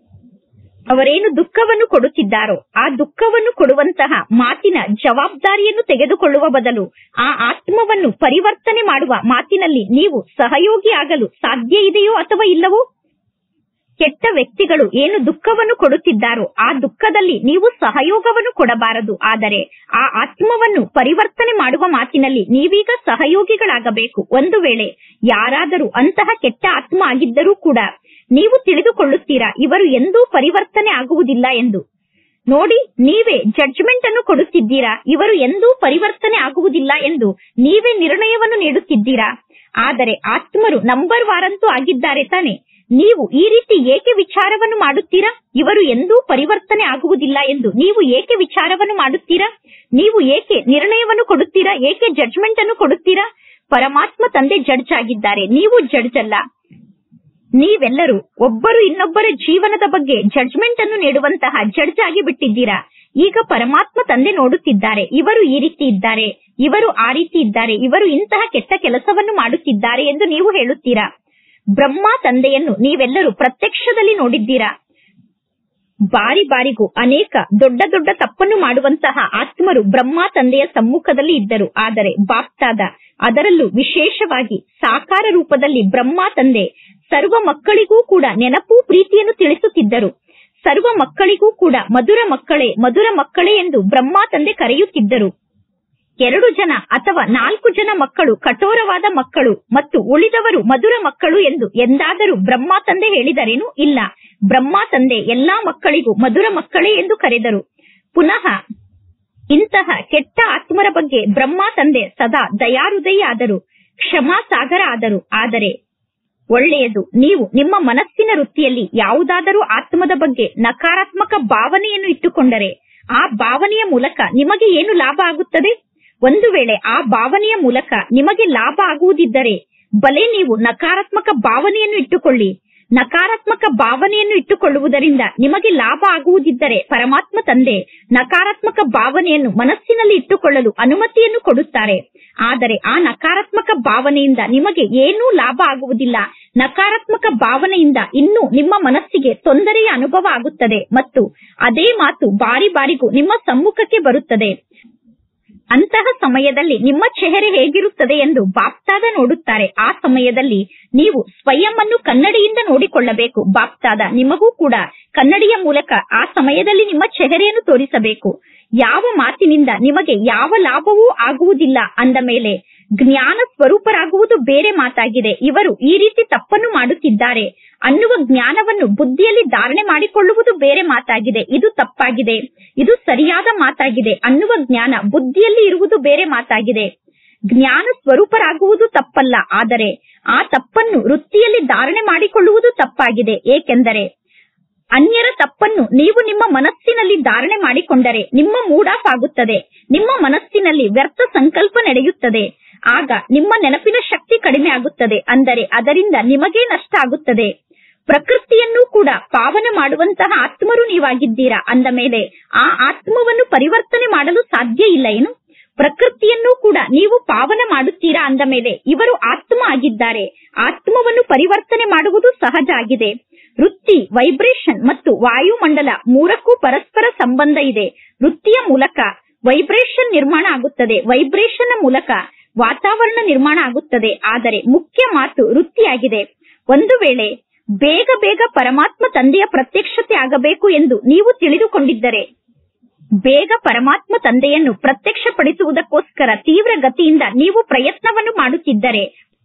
ಅವರೇನು ದುಃಖವನ್ನು ಕೊಡುತ್ತಿದ್ದಾರೋ ಆ ದುಃಖವನ್ನು ಕೊಡುವಂತಹ ಮಾತಿನ ಜವಾಬ್ದಾರಿಯನ್ನು ತೆಗೆದುಕೊಳ್ಳುವ ಬದಲು ಆ ಆತ್ಮವನ್ನು ಪರಿವರ್ತನೆ ಮಾಡುವ ಮಾತಿನಲ್ಲಿ ನೀವು ಸಹಯೋಗಿ ಆಗಲು ಸಾಧ್ಯ ಇದೆಯೋ ಅಥವಾ ಇಲ್ಲವೋ ಕೆಟ್ಟ ವ್ಯಕ್ತಿಗಳು ಏನು ದುಃಖವನ್ನು ಕೊಡುತ್ತಿದ್ದಾರೋ ಆ ದುಃಖದಲ್ಲಿ ನೀವು ಸಹಯೋಗವನ್ನು ಕೊಡಬಾರದು ಆದರೆ ಆ ಆತ್ಮವನ್ನು ಪರಿವರ್ತನೆ ಮಾಡುವ ಮಾತಿನಲ್ಲಿ ನೀವೀಗ ಸಹಯೋಗಿಗಳಾಗಬೇಕು ಒಂದು ವೇಳೆ ಯಾರಾದರೂ ಅಂತಹ ಕೆಟ್ಟ ಆತ್ಮ ಆಗಿದ್ದರೂ ಕೂಡ ನೀವು ತಿಳಿದುಕೊಳ್ಳುತ್ತೀರಾ ಇವರು ಎಂದೂ ಪರಿವರ್ತನೆ ಆಗುವುದಿಲ್ಲ ಎಂದು ನೋಡಿ ನೀವೇ ಜಡ್ಜ್ಮೆಂಟ್ ಅನ್ನು ಕೊಡುತ್ತಿದ್ದೀರಾ ಇವರು ಎಂದೂ ಪರಿವರ್ತನೆ ಆಗುವುದಿಲ್ಲ ಎಂದು ನೀವೇ ನಿರ್ಣಯವನ್ನು ನೀಡುತ್ತಿದ್ದೀರಾ ಆದರೆ ಆತ್ಮರು ನಂಬರ್ ವಾರಂತೂ ಆಗಿದ್ದಾರೆ ತಾನೆ ನೀವು ಈ ರೀತಿ ಏಕೆ ವಿಚಾರವನ್ನು ಮಾಡುತ್ತೀರಾ ಇವರು ಎಂದೂ ಪರಿವರ್ತನೆ ಆಗುವುದಿಲ್ಲ ಎಂದು ನೀವು ಏಕೆ ವಿಚಾರವನ್ನು ಮಾಡುತ್ತೀರಾ ನೀವು ಏಕೆ ನಿರ್ಣಯವನ್ನು ಕೊಡುತ್ತೀರಾ ಏಕೆ ಜಡ್ಜ್ಮೆಂಟ್ ಅನ್ನು ಕೊಡುತ್ತೀರಾ ಪರಮಾತ್ಮ ತಂದೆ ಜಡ್ಜ್ ಆಗಿದ್ದಾರೆ ನೀವು ಜಡ್ಜ್ ಅಲ್ಲ ನೀವೆಲ್ಲರೂ ಒಬ್ಬರು ಇನ್ನೊಬ್ಬರ ಜೀವನದ ಬಗ್ಗೆ ಜಡ್ಜ್ಮೆಂಟ್ ಅನ್ನು ನೀಡುವಂತಹ ಜಡ್ಜ್ ಆಗಿ ಬಿಟ್ಟಿದ್ದೀರಾ ಈಗ ಪರಮಾತ್ಮ ತಂದೆ ನೋಡುತ್ತಿದ್ದಾರೆ ಇವರು ಈ ರೀತಿ ಇದ್ದಾರೆ ಇವರು ಆ ರೀತಿ ಇದ್ದಾರೆ ಇವರು ಇಂತಹ ಕೆಟ್ಟ ಕೆಲಸವನ್ನು ಮಾಡುತ್ತಿದ್ದಾರೆ ಎಂದು ನೀವು ಹೇಳುತ್ತೀರಾ ಬ್ರಹ್ಮ ತಂದೆಯನ್ನು ನೀವೆಲ್ಲರೂ ಪ್ರತ್ಯಕ್ಷದಲ್ಲಿ ನೋಡಿದ್ದೀರಾ ಬಾರಿ ಬಾರಿಗೂ ಅನೇಕ ದೊಡ್ಡ ದೊಡ್ಡ ತಪ್ಪನ್ನು ಮಾಡುವಂತಹ ಆತ್ಮರು ಬ್ರಹ್ಮ ತಂದೆಯ ಸಮ್ಮುಖದಲ್ಲಿ ಇದ್ದರು ಆದರೆ ಬಾಪ್ತಾದ ಅದರಲ್ಲೂ ವಿಶೇಷವಾಗಿ ಸಾಕಾರ ರೂಪದಲ್ಲಿ ಬ್ರಹ್ಮ ತಂದೆ ಸರ್ವ ಮಕ್ಕಳಿಗೂ ಕೂಡ ನೆನಪು ಪ್ರೀತಿಯನ್ನು ತಿಳಿಸುತ್ತಿದ್ದರು ಸರ್ವ ಮಕ್ಕಳಿಗೂ ಕೂಡ ಮಧುರ ಮಕ್ಕಳೇ ಮಧುರ ಮಕ್ಕಳೇ ಎಂದು ಬ್ರಹ್ಮ ತಂದೆ ಕರೆಯುತ್ತಿದ್ದರು ಎರಡು ಜನ ಅಥವಾ ನಾಲ್ಕು ಜನ ಮಕ್ಕಳು ಕಠೋರವಾದ ಮಕ್ಕಳು ಮತ್ತು ಉಳಿದವರು ಮಧುರ ಮಕ್ಕಳು ಎಂದು ಎಂದಾದರೂ ಬ್ರಹ್ಮ ತಂದೆ ಹೇಳಿದರೇನು ಇಲ್ಲ ಬ್ರಹ್ಮ ತಂದೆ ಎಲ್ಲಾ ಮಕ್ಕಳಿಗೂ ಮಧುರ ಮಕ್ಕಳೇ ಎಂದು ಕರೆದರು ಪುನಃ ಇಂತಹ ಕೆಟ್ಟ ಆತ್ಮರ ಬಗ್ಗೆ ಬ್ರಹ್ಮ ತಂದೆ ಸದಾ ದಯಾಹೃದಯಿ ಆದರು ಕ್ಷಮಾ ಸಾಗರ ಆದರು ಆದರೆ ಒಳ್ಳೆಯದು ನೀವು ನಿಮ್ಮ ಮನಸ್ಸಿನ ವೃತ್ತಿಯಲ್ಲಿ ಯಾವುದಾದರೂ ಆತ್ಮದ ಬಗ್ಗೆ ನಕಾರಾತ್ಮಕ ಭಾವನೆಯನ್ನು ಇಟ್ಟುಕೊಂಡರೆ ಆ ಭಾವನೆಯ ಮೂಲಕ ನಿಮಗೆ ಏನು ಲಾಭ ಆಗುತ್ತದೆ ಒಂದು ವೇಳೆ ಆ ಭಾವನೆಯ ಮೂಲಕ ನಿಮಗೆ ಲಾಭ ಆಗುವುದಿದ್ದರೆ ಬಲೆ ನೀವು ನಕಾರಾತ್ಮಕ ಭಾವನೆಯನ್ನು ಇಟ್ಟುಕೊಳ್ಳಿ ನಕಾರಾತ್ಮಕ ಭಾವನೆಯನ್ನು ಇಟ್ಟುಕೊಳ್ಳುವುದರಿಂದ ನಿಮಗೆ ಲಾಭ ಆಗುವುದಿದ್ದರೆ ಪರಮಾತ್ಮ ತಂದೆ ನಕಾರಾತ್ಮಕ ಭಾವನೆಯನ್ನು ಮನಸ್ಸಿನಲ್ಲಿ ಇಟ್ಟುಕೊಳ್ಳಲು ಅನುಮತಿಯನ್ನು ಕೊಡುತ್ತಾರೆ ಆದರೆ ಆ ನಕಾರಾತ್ಮಕ ಭಾವನೆಯಿಂದ ನಿಮಗೆ ಏನೂ ಲಾಭ ಆಗುವುದಿಲ್ಲ ನಕಾರಾತ್ಮಕ ಭಾವನೆಯಿಂದ ಇನ್ನೂ ನಿಮ್ಮ ಮನಸ್ಸಿಗೆ ತೊಂದರೆಯ ಅನುಭವ ಆಗುತ್ತದೆ ಮತ್ತು ಅದೇ ಮಾತು ಬಾರಿ ಬಾರಿಗೂ ನಿಮ್ಮ ಸಮ್ಮುಖಕ್ಕೆ ಬರುತ್ತದೆ ಅಂತಹ ಸಮಯದಲ್ಲಿ ನಿಮ್ಮ ಚೆಹರೆ ಹೇಗಿರುತ್ತದೆ ಎಂದು ಬಾಪ್ತಾದ ನೋಡುತ್ತಾರೆ ಆ ಸಮಯದಲ್ಲಿ ನೀವು ಸ್ವಯಂ ಅನ್ನು ಕನ್ನಡಿಯಿಂದ ನೋಡಿಕೊಳ್ಳಬೇಕು ಬಾಪ್ತಾದ ನಿಮಗೂ ಕೂಡ ಕನ್ನಡಿಯ ಮೂಲಕ ಆ ಸಮಯದಲ್ಲಿ ನಿಮ್ಮ ಚೆಹರೆಯನ್ನು ತೋರಿಸಬೇಕು ಯಾವ ಮಾತಿನಿಂದ ನಿಮಗೆ ಯಾವ ಲಾಭವೂ ಆಗುವುದಿಲ್ಲ ಅಂದ ಮೇಲೆ ಜ್ಞಾನ ಸ್ವರೂಪರಾಗುವುದು ಬೇರೆ ಮಾತಾಗಿದೆ ಇವರು ಈ ರೀತಿ ತಪ್ಪನ್ನು ಮಾಡುತ್ತಿದ್ದಾರೆ ಅನ್ನುವ ಜ್ಞಾನವನ್ನು ಬುದ್ಧಿಯಲ್ಲಿ ಧಾರಣೆ ಮಾಡಿಕೊಳ್ಳುವುದು ಬೇರೆ ಮಾತಾಗಿದೆ ಇದು ತಪ್ಪಾಗಿದೆ ಇದು ಸರಿಯಾದ ಮಾತಾಗಿದೆ ಅನ್ನುವ ಜ್ಞಾನ ಬುದ್ಧಿಯಲ್ಲಿ ಇರುವುದು ಬೇರೆ ಮಾತಾಗಿದೆ ಜ್ಞಾನ ಸ್ವರೂಪರಾಗುವುದು ತಪ್ಪಲ್ಲ ಆದರೆ ಆ ತಪ್ಪನ್ನು ವೃತ್ತಿಯಲ್ಲಿ ಧಾರಣೆ ಮಾಡಿಕೊಳ್ಳುವುದು ತಪ್ಪಾಗಿದೆ ಏಕೆಂದರೆ ಅನ್ಯರ ತಪ್ಪನ್ನು ನೀವು ನಿಮ್ಮ ಮನಸ್ಸಿನಲ್ಲಿ ಧಾರಣೆ ಮಾಡಿಕೊಂಡರೆ ನಿಮ್ಮ ಮೂಡ್ ಆಫ್ ಆಗುತ್ತದೆ ನಿಮ್ಮ ಮನಸ್ಸಿನಲ್ಲಿ ವ್ಯರ್ಥ ಸಂಕಲ್ಪ ನಡೆಯುತ್ತದೆ ಆಗ ನಿಮ್ಮ ನೆನಪಿನ ಶಕ್ತಿ ಕಡಿಮೆ ಆಗುತ್ತದೆ ಅಂದರೆ ಅದರಿಂದ ನಿಮಗೇ ನಷ್ಟ ಆಗುತ್ತದೆ ಪ್ರಕೃತಿಯನ್ನು ಕೂಡ ಪಾವನ ಮಾಡುವಂತಹ ಆತ್ಮರು ನೀವಾಗಿದ್ದೀರಾ ಅಂದ ಮೇಲೆ ಆ ಆತ್ಮವನ್ನು ಪರಿವರ್ತನೆ ಮಾಡಲು ಸಾಧ್ಯ ಇಲ್ಲ ಏನು ಪ್ರಕೃತಿಯನ್ನು ಕೂಡ ನೀವು ಪಾವನ ಮಾಡುತ್ತೀರಾ ಅಂದ ಮೇಲೆ ಇವರು ಆತ್ಮ ಆಗಿದ್ದಾರೆ ಆತ್ಮವನ್ನು ಪರಿವರ್ತನೆ ಮಾಡುವುದು ಸಹಜ ಆಗಿದೆ ವೃತ್ತಿ ವೈಬ್ರೇಷನ್ ಮತ್ತು ವಾಯುಮಂಡಲ ಮೂರಕ್ಕೂ ಪರಸ್ಪರ ಸಂಬಂಧ ಇದೆ ವೃತ್ತಿಯ ಮೂಲಕ ವೈಬ್ರೇಷನ್ ನಿರ್ಮಾಣ ಆಗುತ್ತದೆ ವೈಬ್ರೇಷನ್ ಮೂಲಕ ವಾತಾವರಣ ನಿರ್ಮಾಣ ಆಗುತ್ತದೆ ಆದರೆ ಮುಖ್ಯ ಮಾತು ವೃತ್ತಿಯಾಗಿದೆ ಒಂದು ವೇಳೆ ಬೇಗ ಬೇಗ ಪರಮಾತ್ಮ ತಂದೆಯ ಪ್ರತ್ಯಕ್ಷತೆ ಆಗಬೇಕು ಎಂದು ನೀವು ತಿಳಿದುಕೊಂಡಿದ್ದರೆ ಬೇಗ ಪರಮಾತ್ಮ ತಂದೆಯನ್ನು ಪ್ರತ್ಯಕ್ಷಪಡಿಸುವುದಕ್ಕೋಸ್ಕರ ತೀವ್ರ ಗತಿಯಿಂದ ನೀವು ಪ್ರಯತ್ನವನ್ನು ಮಾಡುತ್ತಿದ್ದರೆ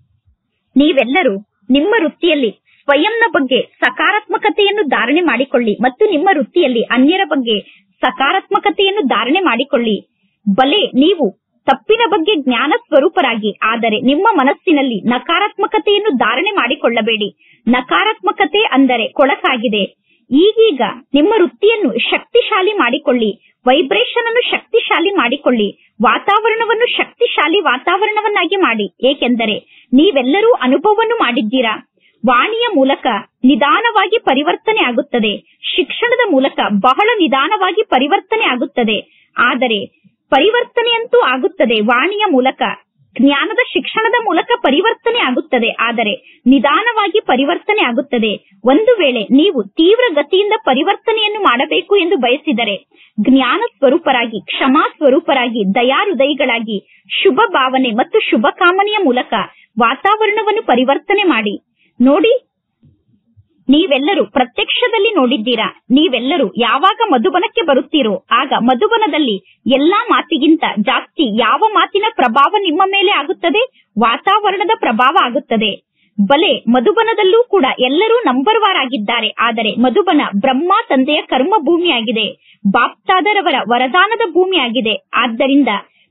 ನೀವೆಲ್ಲರೂ ನಿಮ್ಮ ವೃತ್ತಿಯಲ್ಲಿ ಸ್ವಯಂನ ಬಗ್ಗೆ ಸಕಾರಾತ್ಮಕತೆಯನ್ನು ಧಾರಣೆ ಮಾಡಿಕೊಳ್ಳಿ ಮತ್ತು ನಿಮ್ಮ ವೃತ್ತಿಯಲ್ಲಿ ಅನ್ಯರ ಬಗ್ಗೆ ಸಕಾರಾತ್ಮಕತೆಯನ್ನು ಧಾರಣೆ ಮಾಡಿಕೊಳ್ಳಿ ಬಲೆ ನೀವು ತಪ್ಪಿನ ಬಗ್ಗೆ ಜ್ಞಾನ ಸ್ವರೂಪರಾಗಿ ಆದರೆ ನಿಮ್ಮ ಮನಸ್ಸಿನಲ್ಲಿ ನಕಾರಾತ್ಮಕತೆಯನ್ನು ಧಾರಣೆ ಮಾಡಿಕೊಳ್ಳಬೇಡಿ ನಕಾರಾತ್ಮಕತೆ ಅಂದರೆ ಕೊಳಕಾಗಿದೆ ಈಗೀಗ ನಿಮ್ಮ ವೃತ್ತಿಯನ್ನು ಶಕ್ತಿಶಾಲಿ ಮಾಡಿಕೊಳ್ಳಿ ವೈಬ್ರೇಷನ್ ಅನ್ನು ಶಕ್ತಿಶಾಲಿ ಮಾಡಿಕೊಳ್ಳಿ ವಾತಾವರಣವನ್ನು ಶಕ್ತಿಶಾಲಿ ವಾತಾವರಣವನ್ನಾಗಿ ಮಾಡಿ ಏಕೆಂದರೆ ನೀವೆಲ್ಲರೂ ಅನುಭವವನ್ನು ಮಾಡಿದ್ದೀರಾ ವಾಣಿಯ ಮೂಲಕ ನಿಧಾನವಾಗಿ ಪರಿವರ್ತನೆ ಆಗುತ್ತದೆ ಶಿಕ್ಷಣದ ಮೂಲಕ ಬಹಳ ನಿಧಾನವಾಗಿ ಪರಿವರ್ತನೆ ಆಗುತ್ತದೆ ಆದರೆ ಪರಿವರ್ತನೆಯಂತೂ ಆಗುತ್ತದೆ ವಾಣಿಯ ಮೂಲಕ ಜ್ಞಾನದ ಶಿಕ್ಷಣದ ಮೂಲಕ ಪರಿವರ್ತನೆ ಆಗುತ್ತದೆ ಆದರೆ ನಿಧಾನವಾಗಿ ಪರಿವರ್ತನೆ ಆಗುತ್ತದೆ ಒಂದು ವೇಳೆ ನೀವು ತೀವ್ರ ಗತಿಯಿಂದ ಪರಿವರ್ತನೆಯನ್ನು ಮಾಡಬೇಕು ಎಂದು ಬಯಸಿದರೆ ಜ್ಞಾನ ಸ್ವರೂಪರಾಗಿ ಕ್ಷಮಾ ಸ್ವರೂಪರಾಗಿ ದಯಾಹೃದಯಿಗಳಾಗಿ ಶುಭ ಭಾವನೆ ಮತ್ತು ಶುಭ ಕಾಮನೆಯ ಮೂಲಕ ವಾತಾವರಣವನ್ನು ಪರಿವರ್ತನೆ ಮಾಡಿ ನೋಡಿ ನೀವೆಲ್ಲರೂ ಪ್ರತ್ಯಕ್ಷದಲ್ಲಿ ನೋಡಿದ್ದೀರಾ ನೀವೆಲ್ಲರೂ ಯಾವಾಗ ಮಧುಬನಕ್ಕೆ ಬರುತ್ತೀರೋ ಆಗ ಮಧುಬನದಲ್ಲಿ ಎಲ್ಲಾ ಮಾತಿಗಿಂತ ಜಾಸ್ತಿ ಯಾವ ಮಾತಿನ ಪ್ರಭಾವ ನಿಮ್ಮ ಮೇಲೆ ಆಗುತ್ತದೆ ವಾತಾವರಣದ ಪ್ರಭಾವ ಆಗುತ್ತದೆ ಬಲೆ ಮಧುಬನದಲ್ಲೂ ಕೂಡ ಎಲ್ಲರೂ ನಂಬರ್ ವಾರ್ ಆಗಿದ್ದಾರೆ ಆದರೆ ಮಧುಬನ ಬ್ರಹ್ಮ ತಂದೆಯ ಕರ್ಮ ಭೂಮಿಯಾಗಿದೆ ಬಾಪ್ತಾದರವರ ವರದಾನದ ಭೂಮಿಯಾಗಿದೆ ಆದ್ದರಿಂದ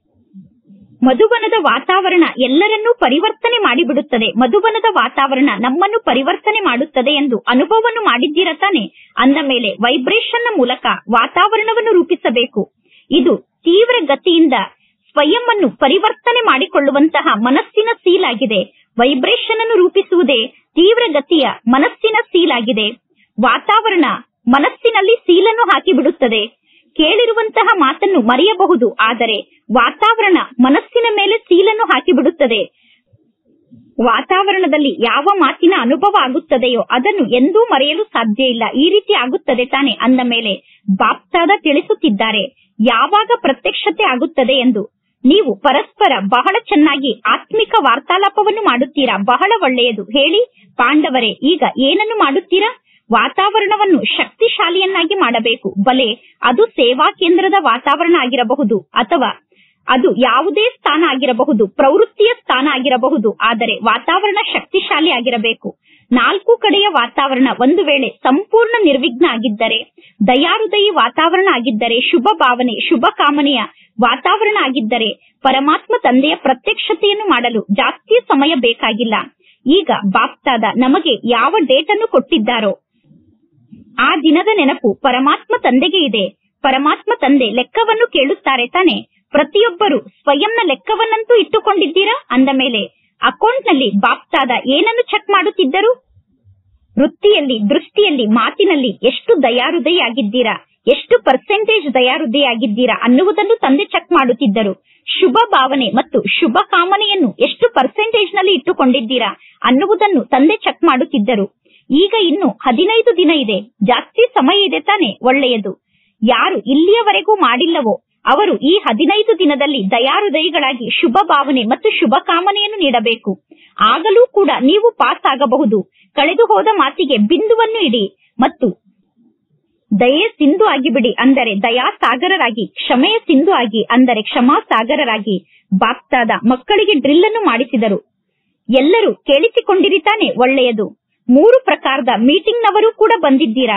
ಮಧುಬನದ ವಾತಾವರಣ ಎಲ್ಲರನ್ನೂ ಪರಿವರ್ತನೆ ಮಾಡಿಬಿಡುತ್ತದೆ ಮಧುಬನದ ವಾತಾವರಣ ನಮ್ಮನ್ನು ಪರಿವರ್ತನೆ ಮಾಡುತ್ತದೆ ಎಂದು ಅನುಭವವನ್ನು ಮಾಡಿದ್ದೀರ ತಾನೆ ಅಂದ ಮೇಲೆ ವೈಬ್ರೇಷನ್ ನ ಮೂಲಕ ವಾತಾವರಣವನ್ನು ರೂಪಿಸಬೇಕು ಇದು ತೀವ್ರ ಗತಿಯಿಂದ ಸ್ವಯಂ ಅನ್ನು ಪರಿವರ್ತನೆ ಮಾಡಿಕೊಳ್ಳುವಂತಹ ಮನಸ್ಸಿನ ಸೀಲ್ ಆಗಿದೆ ವೈಬ್ರೇಷನ್ ಅನ್ನು ರೂಪಿಸುವುದೇ ತೀವ್ರ ಗತಿಯ ಮನಸ್ಸಿನ ಸೀಲ್ ಆಗಿದೆ ವಾತಾವರಣ ಮನಸ್ಸಿನಲ್ಲಿ ಸೀಲನ್ನು ಹಾಕಿಬಿಡುತ್ತದೆ ಕೇಳಿರುವಂತಹ ಮಾತನ್ನು ಮರೆಯಬಹುದು ಆದರೆ ವಾತಾವರಣ ಮನಸ್ಸಿನ ಮೇಲೆ ಸೀಲನ್ನು ಹಾಕಿಬಿಡುತ್ತದೆ ವಾತಾವರಣದಲ್ಲಿ ಯಾವ ಮಾತಿನ ಅನುಭವ ಆಗುತ್ತದೆಯೋ ಅದನ್ನು ಎಂದೂ ಮರೆಯಲು ಸಾಧ್ಯ ಇಲ್ಲ ಈ ರೀತಿ ಆಗುತ್ತದೆ ತಾನೆ ಅಂದ ಮೇಲೆ ಬಾಪ್ತಾದ ತಿಳಿಸುತ್ತಿದ್ದಾರೆ ಯಾವಾಗ ಪ್ರತ್ಯಕ್ಷತೆ ಆಗುತ್ತದೆ ಎಂದು ನೀವು ಪರಸ್ಪರ ಬಹಳ ಚೆನ್ನಾಗಿ ಆತ್ಮಿಕ ವಾರ್ತಾಲಾಪವನ್ನು ಮಾಡುತ್ತೀರಾ ಬಹಳ ಒಳ್ಳೆಯದು ಹೇಳಿ ಪಾಂಡವರೇ ಈಗ ಏನನ್ನು ಮಾಡುತ್ತೀರಾ ವಾತಾವರಣವನ್ನು ಶಕ್ತಿಶಾಲಿಯನ್ನಾಗಿ ಮಾಡಬೇಕು ಬಲೆ ಅದು ಸೇವಾ ಕೇಂದ್ರದ ವಾತಾವರಣ ಆಗಿರಬಹುದು ಅಥವಾ ಅದು ಯಾವುದೇ ಸ್ಥಾನ ಆಗಿರಬಹುದು ಪ್ರವೃತ್ತಿಯ ಸ್ಥಾನ ಆಗಿರಬಹುದು ಆದರೆ ವಾತಾವರಣ ಶಕ್ತಿಶಾಲಿ ಆಗಿರಬೇಕು ನಾಲ್ಕು ಕಡೆಯ ವಾತಾವರಣ ಒಂದು ವೇಳೆ ಸಂಪೂರ್ಣ ನಿರ್ವಿಘ್ನ ಆಗಿದ್ದರೆ ದಯಾಹೃದಯಿ ವಾತಾವರಣ ಆಗಿದ್ದರೆ ಶುಭ ಭಾವನೆ ಶುಭ ಕಾಮನೆಯ ವಾತಾವರಣ ಆಗಿದ್ದರೆ ಪರಮಾತ್ಮ ತಂದೆಯ ಪ್ರತ್ಯಕ್ಷತೆಯನ್ನು ಮಾಡಲು ಜಾಸ್ತಿ ಸಮಯ ಬೇಕಾಗಿಲ್ಲ ಈಗ ಬಾಪ್ತಾದ ನಮಗೆ ಯಾವ ಡೇಟ್ ಅನ್ನು ಕೊಟ್ಟಿದ್ದಾರೋ ಆ ದಿನದ ನೆನಪು ಪರಮಾತ್ಮ ತಂದೆಗೆ ಇದೆ ಪರಮಾತ್ಮ ತಂದೆ ಲೆಕ್ಕವನ್ನು ಕೇಳುತ್ತಾರೆ ತಾನೆ ಪ್ರತಿಯೊಬ್ಬರು ಸ್ವಯಂನ ಲೆಕ್ಕವನ್ನಂತೂ ಇಟ್ಟುಕೊಂಡಿದ್ದೀರಾ ಅಂದ ಮೇಲೆ ಅಕೌಂಟ್ನಲ್ಲಿ ಬಾಪ್ತಾದ ಏನನ್ನು ಚೆಕ್ ಮಾಡುತ್ತಿದ್ದರು ವೃತ್ತಿಯಲ್ಲಿ ದೃಷ್ಟಿಯಲ್ಲಿ ಮಾತಿನಲ್ಲಿ ಎಷ್ಟು ದಯಾಹೃದಯ ಆಗಿದ್ದೀರಾ ಎಷ್ಟು ಪರ್ಸೆಂಟೇಜ್ ದಯಾಹೃದಯ ಆಗಿದ್ದೀರಾ ಅನ್ನುವುದನ್ನು ತಂದೆ ಚೆಕ್ ಮಾಡುತ್ತಿದ್ದರು ಶುಭ ಭಾವನೆ ಮತ್ತು ಶುಭ ಕಾಮನೆಯನ್ನು ಎಷ್ಟು ಪರ್ಸೆಂಟೇಜ್ ನಲ್ಲಿ ಇಟ್ಟುಕೊಂಡಿದ್ದೀರಾ ಅನ್ನುವುದನ್ನು ತಂದೆ ಚೆಕ್ ಮಾಡುತ್ತಿದ್ದರು ಈಗ ಇನ್ನು ಹದಿನೈದು ದಿನ ಇದೆ ಜಾಸ್ತಿ ಸಮಯ ಇದೆ ತಾನೆ ಒಳ್ಳೆಯದು ಯಾರು ಇಲ್ಲಿಯವರೆಗೂ ಮಾಡಿಲ್ಲವೋ ಅವರು ಈ ಹದಿನೈದು ದಿನದಲ್ಲಿ ದಯಾಹೃದಯಿಗಳಾಗಿ ಶುಭ ಭಾವನೆ ಮತ್ತು ಶುಭ ಕಾಮನೆಯನ್ನು ನೀಡಬೇಕು ಆಗಲೂ ಕೂಡ ನೀವು ಪಾಸ್ ಆಗಬಹುದು ಕಳೆದು ಹೋದ ಮಾತಿಗೆ ಬಿಂದುವನ್ನು ಇಡಿ ಮತ್ತು ದಯೆ ಸಿಂಧು ಆಗಿಬಿಡಿ ಅಂದರೆ ದಯಾ ಸಾಗರರಾಗಿ ಕ್ಷಮೆಯ ಸಿಂಧು ಆಗಿ ಅಂದರೆ ಕ್ಷಮಾ ಸಾಗರರಾಗಿ ಬಾಪ್ತಾದ ಮಕ್ಕಳಿಗೆ ಡ್ರಿಲ್ ಅನ್ನು ಮಾಡಿಸಿದರು ಎಲ್ಲರೂ ಕೇಳಿಸಿಕೊಂಡಿರಿ ತಾನೆ ಒಳ್ಳೆಯದು ಮೂರು ಪ್ರಕಾರದ ಮೀಟಿಂಗ್ ನವರು ಕೂಡ ಬಂದಿದ್ದೀರಾ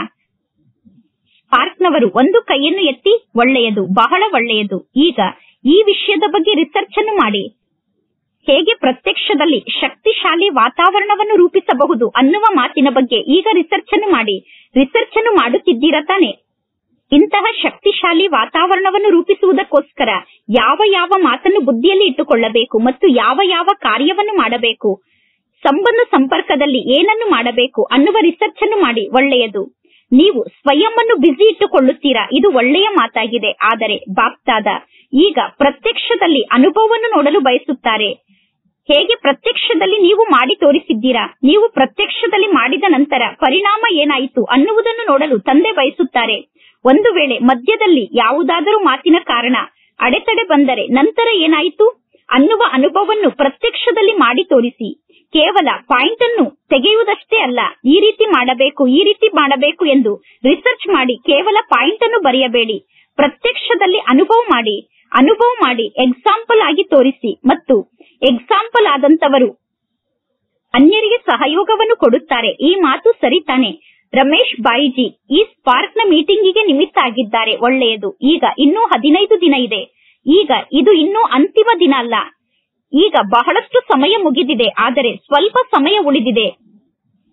ಪಾರ್ಕ್ನವರು ಒಂದು ಕೈಯನ್ನು ಎತ್ತಿ ಒಳ್ಳೆಯದು ಬಹಳ ಒಳ್ಳೆಯದು ಈಗ ಈ ವಿಷಯದ ಬಗ್ಗೆ ರಿಸರ್ಚ್ ಅನ್ನು ಮಾಡಿ ಹೇಗೆ ಪ್ರತ್ಯಕ್ಷದಲ್ಲಿ ಶಕ್ತಿಶಾಲಿ ವಾತಾವರಣವನ್ನು ರೂಪಿಸಬಹುದು ಅನ್ನುವ ಮಾತಿನ ಬಗ್ಗೆ ಈಗ ರಿಸರ್ಚ್ ಅನ್ನು ಮಾಡಿ ರಿಸರ್ಚ್ ಅನ್ನು ಮಾಡುತ್ತಿದ್ದೀರಾ ತಾನೆ ಇಂತಹ ಶಕ್ತಿಶಾಲಿ ವಾತಾವರಣವನ್ನು ರೂಪಿಸುವುದಕ್ಕೋಸ್ಕರ ಯಾವ ಯಾವ ಮಾತನ್ನು ಬುದ್ಧಿಯಲ್ಲಿ ಇಟ್ಟುಕೊಳ್ಳಬೇಕು ಮತ್ತು ಯಾವ ಯಾವ ಕಾರ್ಯವನ್ನು ಮಾಡಬೇಕು ಸಂಬಂಧ ಸಂಪರ್ಕದಲ್ಲಿ ಏನನ್ನು ಮಾಡಬೇಕು ಅನ್ನುವ ರಿಸರ್ಚ್ ಅನ್ನು ಮಾಡಿ ಒಳ್ಳೆಯದು ನೀವು ಸ್ವಯಂ ಅನ್ನು ಬ್ಯುಸಿ ಇಟ್ಟುಕೊಳ್ಳುತ್ತೀರಾ ಇದು ಒಳ್ಳೆಯ ಮಾತಾಗಿದೆ ಆದರೆ ಬಾಪ್ತಾದ ಈಗ ಪ್ರತ್ಯಕ್ಷದಲ್ಲಿ ಅನುಭವವನ್ನು ನೋಡಲು ಬಯಸುತ್ತಾರೆ ಹೇಗೆ ಪ್ರತ್ಯಕ್ಷದಲ್ಲಿ ನೀವು ಮಾಡಿ ತೋರಿಸಿದ್ದೀರಾ ನೀವು ಪ್ರತ್ಯಕ್ಷದಲ್ಲಿ ಮಾಡಿದ ನಂತರ ಪರಿಣಾಮ ಏನಾಯಿತು ಅನ್ನುವುದನ್ನು ನೋಡಲು ತಂದೆ ಬಯಸುತ್ತಾರೆ ಒಂದು ವೇಳೆ ಮಧ್ಯದಲ್ಲಿ ಯಾವುದಾದರೂ ಮಾತಿನ ಕಾರಣ ಅಡೆತಡೆ ಬಂದರೆ ನಂತರ ಏನಾಯಿತು ಅನ್ನುವ ಅನುಭವವನ್ನು ಪ್ರತ್ಯಕ್ಷದಲ್ಲಿ ಮಾಡಿ ತೋರಿಸಿ ಕೇವಲ ಪಾಯಿಂಟ್ ಅನ್ನು ತೆಗೆಯುವುದಷ್ಟೇ ಅಲ್ಲ ಈ ರೀತಿ ಮಾಡಬೇಕು ಈ ರೀತಿ ಮಾಡಬೇಕು ಎಂದು ರಿಸರ್ಚ್ ಮಾಡಿ ಕೇವಲ ಪಾಯಿಂಟ್ ಅನ್ನು ಬರೆಯಬೇಡಿ ಪ್ರತ್ಯಕ್ಷದಲ್ಲಿ ಅನುಭವ ಮಾಡಿ ಅನುಭವ ಮಾಡಿ ಎಕ್ಸಾಂಪಲ್ ಆಗಿ ತೋರಿಸಿ ಮತ್ತು ಎಕ್ಸಾಂಪಲ್ ಆದಂತವರು ಅನ್ಯರಿಗೆ ಸಹಯೋಗವನ್ನು ಕೊಡುತ್ತಾರೆ ಈ ಮಾತು ಸರಿ ತಾನೆ ರಮೇಶ್ ಬಾಯಿಜಿ ಈ ಸ್ಪಾರ್ಕ್ ನ ಮೀಟಿಂಗಿಗೆ ನಿಮಿತ್ತ ಆಗಿದ್ದಾರೆ ಒಳ್ಳೆಯದು ಈಗ ಇನ್ನೂ ಹದಿನೈದು ದಿನ ಇದೆ ಈಗ ಇದು ಇನ್ನೂ ಅಂತಿಮ ದಿನ ಅಲ್ಲ ಈಗ ಬಹಳಷ್ಟು ಸಮಯ ಮುಗಿದಿದೆ ಆದರೆ ಸ್ವಲ್ಪ ಸಮಯ ಉಳಿದಿದೆ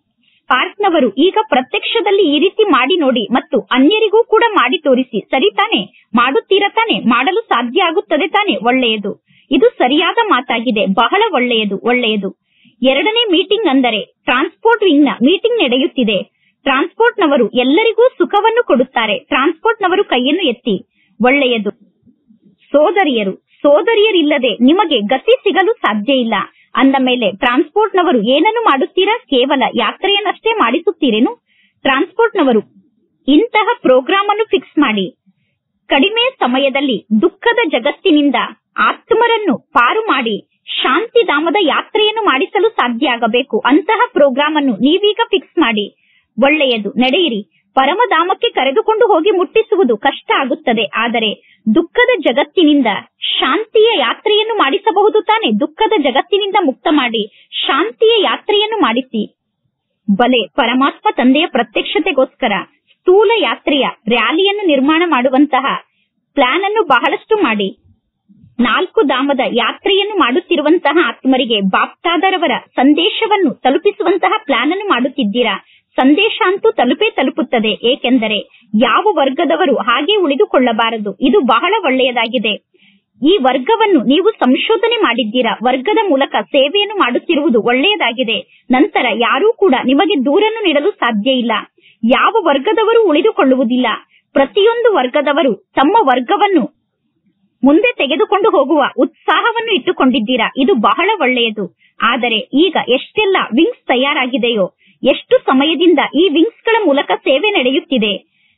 ಪಾರ್ಕ್ನವರು ಈಗ ಪ್ರತ್ಯಕ್ಷದಲ್ಲಿ ಈ ರೀತಿ ಮಾಡಿ ನೋಡಿ ಮತ್ತು ಅನ್ಯರಿಗೂ ಕೂಡ ಮಾಡಿ ತೋರಿಸಿ ಸರಿ ತಾನೆ ಮಾಡುತ್ತೀರಾ ತಾನೆ ಮಾಡಲು ಸಾಧ್ಯ ಆಗುತ್ತದೆ ತಾನೆ ಒಳ್ಳೆಯದು ಇದು ಸರಿಯಾದ ಮಾತಾಗಿದೆ ಬಹಳ ಒಳ್ಳೆಯದು ಒಳ್ಳೆಯದು ಎರಡನೇ ಮೀಟಿಂಗ್ ಅಂದರೆ ಟ್ರಾನ್ಸ್ಪೋರ್ಟ್ ವಿಂಗ್ ನ ಮೀಟಿಂಗ್ ನಡೆಯುತ್ತಿದೆ ಟ್ರಾನ್ಸ್ಪೋರ್ಟ್ ನವರು ಎಲ್ಲರಿಗೂ ಸುಖವನ್ನು ಕೊಡುತ್ತಾರೆ ಟ್ರಾನ್ಸ್ಪೋರ್ಟ್ ನವರು ಕೈಯನ್ನು ಎತ್ತಿ ಒಳ್ಳೆಯದು ಸೋದರಿಯರು ಸೋದರಿಯರಿಲ್ಲದೆ ನಿಮಗೆ ಗತಿ ಸಿಗಲು ಸಾಧ್ಯ ಇಲ್ಲ ಅಂದ ಮೇಲೆ ಟ್ರಾನ್ಸ್ಪೋರ್ಟ್ ನವರು ಏನನ್ನು ಮಾಡುತ್ತೀರಾ ಕೇವಲ ಯಾತ್ರೆಯನ್ನಷ್ಟೇ ಮಾಡಿಸುತ್ತೀರೇನು ಟ್ರಾನ್ಸ್ಪೋರ್ಟ್ ನವರು ಇಂತಹ ಪ್ರೋಗ್ರಾಮ್ ಅನ್ನು ಫಿಕ್ಸ್ ಮಾಡಿ ಕಡಿಮೆ ಸಮಯದಲ್ಲಿ ದುಃಖದ ಜಗತ್ತಿನಿಂದ ಆತ್ಮರನ್ನು ಪಾರು ಮಾಡಿ ಶಾಂತಿಧಾಮದ ಯಾತ್ರೆಯನ್ನು ಮಾಡಿಸಲು ಸಾಧ್ಯ ಆಗಬೇಕು ಅಂತಹ ಪ್ರೋಗ್ರಾಮ್ ಅನ್ನು ನೀವೀಗ ಫಿಕ್ಸ್ ಮಾಡಿ ಒಳ್ಳೆಯದು ನಡೆಯಿರಿ ಪರಮಧಾಮಕ್ಕೆ ಕರೆದುಕೊಂಡು ಹೋಗಿ ಮುಟ್ಟಿಸುವುದು ಕಷ್ಟ ಆಗುತ್ತದೆ ಆದರೆ ದುಃಖದ ಜಗತ್ತಿನಿಂದ ಶಾಂತಿಯ ಯಾತ್ರೆಯನ್ನು ಮಾಡಿಸಬಹುದು ತಾನೆ ದುಃಖದ ಜಗತ್ತಿನಿಂದ ಮುಕ್ತ ಮಾಡಿ ಶಾಂತಿಯ ಯಾತ್ರೆಯನ್ನು ಮಾಡಿಸಿ ಬಲೆ ಪರಮಾತ್ಮ ತಂದೆಯ ಪ್ರತ್ಯಕ್ಷತೆಗೋಸ್ಕರ ಸ್ಥೂಲ ಯಾತ್ರೆಯ ರ್ಯಾಲಿಯನ್ನು ನಿರ್ಮಾಣ ಮಾಡುವಂತಹ ಪ್ಲಾನ್ ಅನ್ನು ಬಹಳಷ್ಟು ಮಾಡಿ ನಾಲ್ಕು ಧಾಮದ ಯಾತ್ರೆಯನ್ನು ಮಾಡುತ್ತಿರುವಂತಹ ಆತ್ಮರಿಗೆ ಬಾಪ್ತಾದರವರ ಸಂದೇಶವನ್ನು ತಲುಪಿಸುವಂತಹ ಪ್ಲಾನ್ ಅನ್ನು ಮಾಡುತ್ತಿದ್ದೀರಾ ಸಂದೇಶ ಅಂತೂ ತಲುಪೇ ತಲುಪುತ್ತದೆ ಏಕೆಂದರೆ ಯಾವ ವರ್ಗದವರು ಹಾಗೆ ಉಳಿದುಕೊಳ್ಳಬಾರದು ಇದು ಬಹಳ ಒಳ್ಳೆಯದಾಗಿದೆ ಈ ವರ್ಗವನ್ನು ನೀವು ಸಂಶೋಧನೆ ಮಾಡಿದ್ದೀರಾ ವರ್ಗದ ಮೂಲಕ ಸೇವೆಯನ್ನು ಮಾಡುತ್ತಿರುವುದು ಒಳ್ಳೆಯದಾಗಿದೆ ನಂತರ ಯಾರೂ ಕೂಡ ನಿಮಗೆ ದೂರನ್ನು ನೀಡಲು ಸಾಧ್ಯ ಇಲ್ಲ ಯಾವ ವರ್ಗದವರು ಉಳಿದುಕೊಳ್ಳುವುದಿಲ್ಲ ಪ್ರತಿಯೊಂದು ವರ್ಗದವರು ತಮ್ಮ ವರ್ಗವನ್ನು ಮುಂದೆ ತೆಗೆದುಕೊಂಡು ಹೋಗುವ ಉತ್ಸಾಹವನ್ನು ಇಟ್ಟುಕೊಂಡಿದ್ದೀರಾ ಇದು ಬಹಳ ಒಳ್ಳೆಯದು ಆದರೆ ಈಗ ಎಷ್ಟೆಲ್ಲ ವಿಂಗ್ಸ್ ತಯಾರಾಗಿದೆಯೋ ಎಷ್ಟು ಸಮಯದಿಂದ ಈ ವಿಂಗ್ಸ್ ಗಳ ಮೂಲಕ ಸೇವೆ ನಡೆಯುತ್ತಿದೆ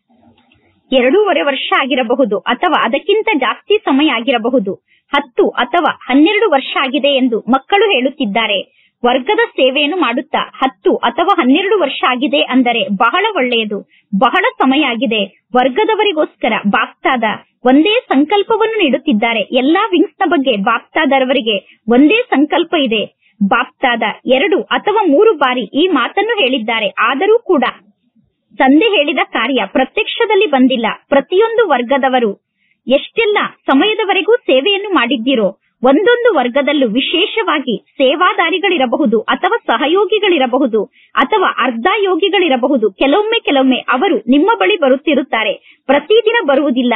ಎರಡೂವರೆ ವರ್ಷ ಆಗಿರಬಹುದು ಅಥವಾ ಅದಕ್ಕಿಂತ ಜಾಸ್ತಿ ಸಮಯ ಆಗಿರಬಹುದು ಹತ್ತು ಅಥವಾ ಹನ್ನೆರಡು ವರ್ಷ ಆಗಿದೆ ಎಂದು ಮಕ್ಕಳು ಹೇಳುತ್ತಿದ್ದಾರೆ ವರ್ಗದ ಸೇವೆಯನ್ನು ಮಾಡುತ್ತಾ ಹತ್ತು ಅಥವಾ ಹನ್ನೆರಡು ವರ್ಷ ಆಗಿದೆ ಅಂದರೆ ಬಹಳ ಒಳ್ಳೆಯದು ಬಹಳ ಸಮಯ ಆಗಿದೆ ವರ್ಗದವರಿಗೋಸ್ಕರ ಬಾಪ್ತಾದ ಒಂದೇ ಸಂಕಲ್ಪವನ್ನು ನೀಡುತ್ತಿದ್ದಾರೆ ಎಲ್ಲಾ ವಿಂಗ್ಸ್ ನ ಬಗ್ಗೆ ಬಾಪ್ತಾದರವರಿಗೆ ಒಂದೇ ಸಂಕಲ್ಪ ಇದೆ ಬಾಪ್ತಾದ ಎರಡು ಅಥವಾ ಮೂರು ಬಾರಿ ಈ ಮಾತನ್ನು ಹೇಳಿದ್ದಾರೆ ಆದರೂ ಕೂಡ ತಂದೆ ಹೇಳಿದ ಕಾರ್ಯ ಪ್ರತ್ಯಕ್ಷದಲ್ಲಿ ಬಂದಿಲ್ಲ ಪ್ರತಿಯೊಂದು ವರ್ಗದವರು ಎಷ್ಟೆಲ್ಲ ಸಮಯದವರೆಗೂ ಸೇವೆಯನ್ನು ಮಾಡಿದ್ದೀರೋ ಒಂದೊಂದು ವರ್ಗದಲ್ಲೂ ವಿಶೇಷವಾಗಿ ಸೇವಾದಾರಿಗಳಿರಬಹುದು ಅಥವಾ ಸಹಯೋಗಿಗಳಿರಬಹುದು ಅಥವಾ ಅರ್ಧ ಯೋಗಿಗಳಿರಬಹುದು ಕೆಲವೊಮ್ಮೆ ಕೆಲವೊಮ್ಮೆ ಅವರು ನಿಮ್ಮ ಬಳಿ ಬರುತ್ತಿರುತ್ತಾರೆ ಪ್ರತಿದಿನ ಬರುವುದಿಲ್ಲ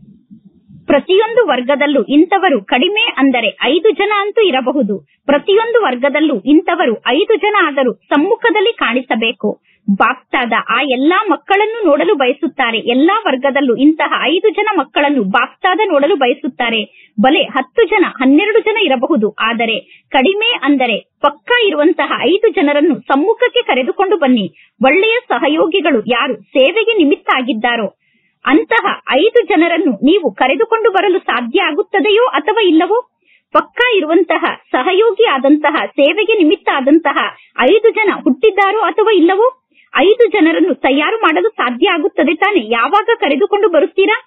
ಪ್ರತಿಯೊಂದು ವರ್ಗದಲ್ಲೂ ಇಂಥವರು ಕಡಿಮೆ ಅಂದರೆ ಐದು ಜನ ಅಂತೂ ಇರಬಹುದು ಪ್ರತಿಯೊಂದು ವರ್ಗದಲ್ಲೂ ಇಂಥವರು ಐದು ಜನ ಆದರೂ ಸಮ್ಮುಖದಲ್ಲಿ ಕಾಣಿಸಬೇಕು ಬಾಪ್ತಾದ ಆ ಎಲ್ಲಾ ಮಕ್ಕಳನ್ನು ನೋಡಲು ಬಯಸುತ್ತಾರೆ ಎಲ್ಲಾ ವರ್ಗದಲ್ಲೂ ಇಂತಹ ಐದು ಜನ ಮಕ್ಕಳನ್ನು ಬಾಪ್ತಾದ ನೋಡಲು ಬಯಸುತ್ತಾರೆ ಬಲೆ ಹತ್ತು ಜನ ಹನ್ನೆರಡು ಜನ ಇರಬಹುದು ಆದರೆ ಕಡಿಮೆ ಅಂದರೆ ಪಕ್ಕಾ ಇರುವಂತಹ ಐದು ಜನರನ್ನು ಸಮ್ಮುಖಕ್ಕೆ ಕರೆದುಕೊಂಡು ಬನ್ನಿ ಒಳ್ಳೆಯ ಸಹಯೋಗಿಗಳು ಯಾರು ಸೇವೆಗೆ ನಿಮಿತ್ತ ಆಗಿದ್ದಾರೋ ಅಂತಹ ಐದು ಜನರನ್ನು ನೀವು ಕರೆದುಕೊಂಡು ಬರಲು ಸಾಧ್ಯ ಆಗುತ್ತದೆಯೋ ಅಥವಾ ಇಲ್ಲವೋ ಪಕ್ಕಾ ಇರುವಂತಹ ಸಹಯೋಗಿ ಆದಂತಹ ಸೇವೆಗೆ ನಿಮಿತ್ತ ಆದಂತಹ ಐದು ಜನ ಹುಟ್ಟಿದ್ದಾರೋ ಅಥವಾ ಇಲ್ಲವೋ ಐದು ಜನರನ್ನು ತಯಾರು ಮಾಡಲು ಸಾಧ್ಯ ಆಗುತ್ತದೆ ತಾನೆ ಯಾವಾಗ ಕರೆದುಕೊಂಡು ಬರುತ್ತೀರಾ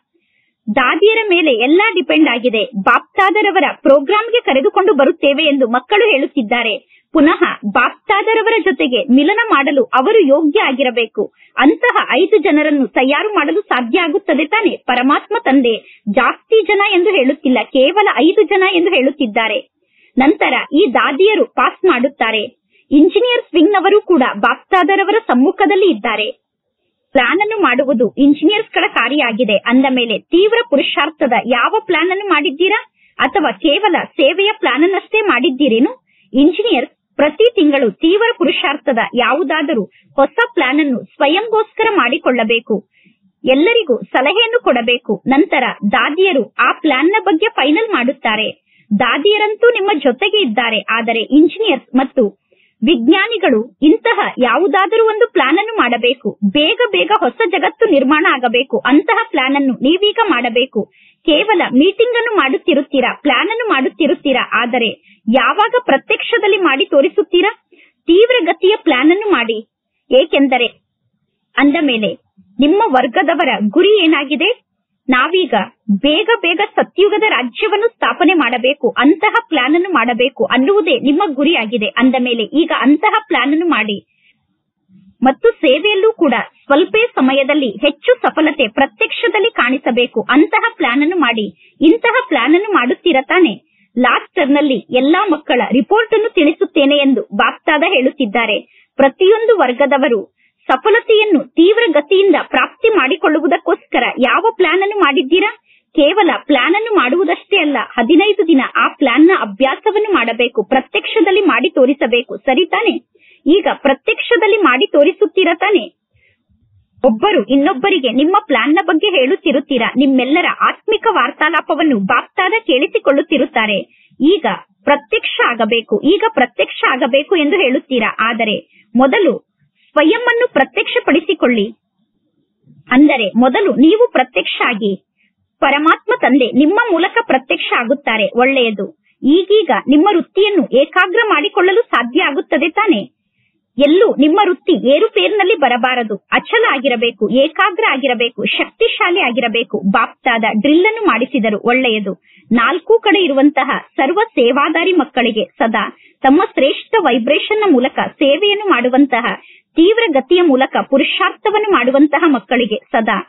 ದಾದಿಯರ ಮೇಲೆ ಎಲ್ಲಾ ಡಿಪೆಂಡ್ ಆಗಿದೆ ಬಾಪ್ತಾದರವರ ಪ್ರೋಗ್ರಾಂಗೆ ಕರೆದುಕೊಂಡು ಬರುತ್ತೇವೆ ಎಂದು ಮಕ್ಕಳು ಹೇಳುತ್ತಿದ್ದಾರೆ ಪುನಃ ಬಾಪ್ತಾದರವರ ಜೊತೆಗೆ ಮಿಲನ ಮಾಡಲು ಅವರು ಯೋಗ್ಯ ಆಗಿರಬೇಕು ಅಂತಹ ಐದು ಜನರನ್ನು ತಯಾರು ಮಾಡಲು ಸಾಧ್ಯ ಆಗುತ್ತದೆ ತಾನೆ ಪರಮಾತ್ಮ ತಂದೆ ಜಾಸ್ತಿ ಜನ ಎಂದು ಹೇಳುತ್ತಿಲ್ಲ ಕೇವಲ ಐದು ಜನ ಎಂದು ಹೇಳುತ್ತಿದ್ದಾರೆ ನಂತರ ಈ ದಾದಿಯರು ಪಾಸ್ ಮಾಡುತ್ತಾರೆ ಇಂಜಿನಿಯರ್ಸ್ ವಿಂಗ್ ನವರು ಕೂಡ ಬಾಪ್ತಾದರವರ ಸಮ್ಮುಖದಲ್ಲಿ ಇದ್ದಾರೆ ಪ್ಲಾನ್ ಅನ್ನು ಮಾಡುವುದು ಇಂಜಿನಿಯರ್ಸ್ ಗಳ ಕಾರ್ಯ ಆಗಿದೆ ಅಂದ ಮೇಲೆ ತೀವ್ರ ಪುರುಷಾರ್ಥದ ಯಾವ ಪ್ಲಾನ್ ಅನ್ನು ಮಾಡಿದ್ದೀರಾ ಅಥವಾ ಕೇವಲ ಸೇವೆಯ ಪ್ಲಾನ್ ಅನ್ನಷ್ಟೇ ಮಾಡಿದ್ದೀರೇನು ಇಂಜಿನಿಯರ್ಸ್ ಪ್ರತಿ ತಿಂಗಳು ತೀವ್ರ ಪುರುಷಾರ್ಥದ ಯಾವುದಾದರೂ ಹೊಸ ಪ್ಲಾನ್ ಅನ್ನು ಸ್ವಯಂಗೋಸ್ಕರ ಮಾಡಿಕೊಳ್ಳಬೇಕು ಎಲ್ಲರಿಗೂ ಸಲಹೆಯನ್ನು ಕೊಡಬೇಕು ನಂತರ ದಾದಿಯರು ಆ ಪ್ಲಾನ್ ನ ಬಗ್ಗೆ ಫೈನಲ್ ಮಾಡುತ್ತಾರೆ ದಾದಿಯರಂತೂ ನಿಮ್ಮ ಜೊತೆಗೆ ಇದ್ದಾರೆ ಆದರೆ ಇಂಜಿನಿಯರ್ಸ್ ಮತ್ತು ವಿಜ್ಞಾನಿಗಳು ಇಂತಹ ಯಾವುದಾದರೂ ಒಂದು ಪ್ಲಾನ್ ಅನ್ನು ಮಾಡಬೇಕು ಬೇಗ ಬೇಗ ಹೊಸ ಜಗತ್ತು ನಿರ್ಮಾಣ ಆಗಬೇಕು ಅಂತಹ ಪ್ಲಾನ್ ಅನ್ನು ನೀವೀಗ ಮಾಡಬೇಕು ಕೇವಲ ಮೀಟಿಂಗ್ ಅನ್ನು ಮಾಡುತ್ತಿರುತ್ತೀರಾ ಪ್ಲಾನ್ ಅನ್ನು ಮಾಡುತ್ತಿರುತ್ತೀರಾ ಆದರೆ ಯಾವಾಗ ಪ್ರತ್ಯಕ್ಷದಲ್ಲಿ ಮಾಡಿ ತೋರಿಸುತ್ತೀರಾ ತೀವ್ರ ಗತಿಯ ಪ್ಲಾನ್ ಅನ್ನು ಮಾಡಿ ಏಕೆಂದರೆ ಅಂದ ಮೇಲೆ ನಿಮ್ಮ ವರ್ಗದವರ ಗುರಿ ಏನಾಗಿದೆ ನಾವೀಗ ಬೇಗ ಬೇಗ ಸತ್ಯುಗದ ರಾಜ್ಯವನ್ನು ಸ್ಥಾಪನೆ ಮಾಡಬೇಕು ಅಂತಹ ಪ್ಲಾನ್ ಅನ್ನು ಮಾಡಬೇಕು ಅನ್ನುವುದೇ ನಿಮ್ಮ ಗುರಿಯಾಗಿದೆ ಅಂದ ಮೇಲೆ ಈಗ ಅಂತಹ ಪ್ಲಾನ್ ಅನ್ನು ಮಾಡಿ ಮತ್ತು ಸೇವೆಯಲ್ಲೂ ಕೂಡ ಸ್ವಲ್ಪೇ ಸಮಯದಲ್ಲಿ ಹೆಚ್ಚು ಸಫಲತೆ ಪ್ರತ್ಯಕ್ಷದಲ್ಲಿ ಕಾಣಿಸಬೇಕು ಅಂತಹ ಪ್ಲಾನ್ ಅನ್ನು ಮಾಡಿ ಇಂತಹ ಪ್ಲಾನ್ ಅನ್ನು ಮಾಡುತ್ತೀರಾ ತಾನೆ ಲಾಸ್ಟ್ ಟರ್ನಲ್ಲಿ ಎಲ್ಲಾ ಮಕ್ಕಳ ರಿಪೋರ್ಟ್ ಅನ್ನು ತಿಳಿಸುತ್ತೇನೆ ಎಂದು ಬಾಪ್ತಾದ ಹೇಳುತ್ತಿದ್ದಾರೆ ಪ್ರತಿಯೊಂದು ವರ್ಗದವರು ಸಫಲತೆಯನ್ನು ತೀವ್ರ ಗತಿಯಿಂದ ಪ್ರಾಪ್ತಿ ಮಾಡಿಕೊಳ್ಳುವುದಕ್ಕೋಸ್ಕರ ಯಾವ ಪ್ಲಾನ್ ಅನ್ನು ಮಾಡಿದ್ದೀರಾ ಕೇವಲ ಪ್ಲಾನ್ ಅನ್ನು ಮಾಡುವುದಷ್ಟೇ ಅಲ್ಲ ಹದಿನೈದು ದಿನ ಆ ಪ್ಲಾನ್ ನ ಅಭ್ಯಾಸವನ್ನು ಮಾಡಬೇಕು ಪ್ರತ್ಯಕ್ಷದಲ್ಲಿ ಮಾಡಿ ತೋರಿಸಬೇಕು ಸರಿ ತಾನೆ ಈಗ ಪ್ರತ್ಯಕ್ಷದಲ್ಲಿ ಮಾಡಿ ತೋರಿಸುತ್ತೀರಾ ತಾನೆ ಒಬ್ಬರು ಇನ್ನೊಬ್ಬರಿಗೆ ನಿಮ್ಮ ಪ್ಲಾನ್ ನ ಬಗ್ಗೆ ಹೇಳುತ್ತಿರುತ್ತೀರಾ ನಿಮ್ಮೆಲ್ಲರ ಆತ್ಮಿಕ ವಾರ್ತಾಲಾಪವನ್ನು ಬಾಪ್ತಾದ ಕೇಳಿಸಿಕೊಳ್ಳುತ್ತಿರುತ್ತಾರೆ ಈಗ ಪ್ರತ್ಯಕ್ಷ ಆಗಬೇಕು ಈಗ ಪ್ರತ್ಯಕ್ಷ ಆಗಬೇಕು ಎಂದು ಹೇಳುತ್ತೀರಾ ಆದರೆ ಮೊದಲು ಸ್ವಯಂ ಅನ್ನು ಪ್ರತ್ಯಕ್ಷಪಡಿಸಿಕೊಳ್ಳಿ ಅಂದರೆ ಮೊದಲು ನೀವು ಪ್ರತ್ಯಕ್ಷ ಆಗಿ ಪರಮಾತ್ಮ ತಂದೆ ನಿಮ್ಮ ಮೂಲಕ ಪ್ರತ್ಯಕ್ಷ ಆಗುತ್ತಾರೆ ಒಳ್ಳೆಯದು ಈಗೀಗ ನಿಮ್ಮ ವೃತ್ತಿಯನ್ನು ಏಕಾಗ್ರ ಮಾಡಿಕೊಳ್ಳಲು ಸಾಧ್ಯ ಆಗುತ್ತದೆ ತಾನೆ ಎಲ್ಲೂ ನಿಮ್ಮ ವೃತ್ತಿ ಏರುಪೇರಿನಲ್ಲಿ ಬರಬಾರದು ಅಚಲ ಆಗಿರಬೇಕು ಏಕಾಗ್ರ ಆಗಿರಬೇಕು ಶಕ್ತಿಶಾಲಿ ಆಗಿರಬೇಕು ಬಾಪ್ತಾದ ಡ್ರಿಲ್ ಅನ್ನು ಮಾಡಿಸಿದರು ಒಳ್ಳೆಯದು ನಾಲ್ಕು ಕಡೆ ಇರುವಂತಹ ಸರ್ವ ಸೇವಾದಾರಿ ಮಕ್ಕಳಿಗೆ ಸದಾ ತಮ್ಮ ಶ್ರೇಷ್ಠ ವೈಬ್ರೇಷನ್ ನ ಮೂಲಕ ಸೇವೆಯನ್ನು ಮಾಡುವಂತಹ ತೀವ್ರ ಗತಿಯ ಮೂಲಕ ಪುರುಷಾರ್ಥವನ್ನು ಮಾಡುವಂತಹ ಮಕ್ಕಳಿಗೆ ಸದಾ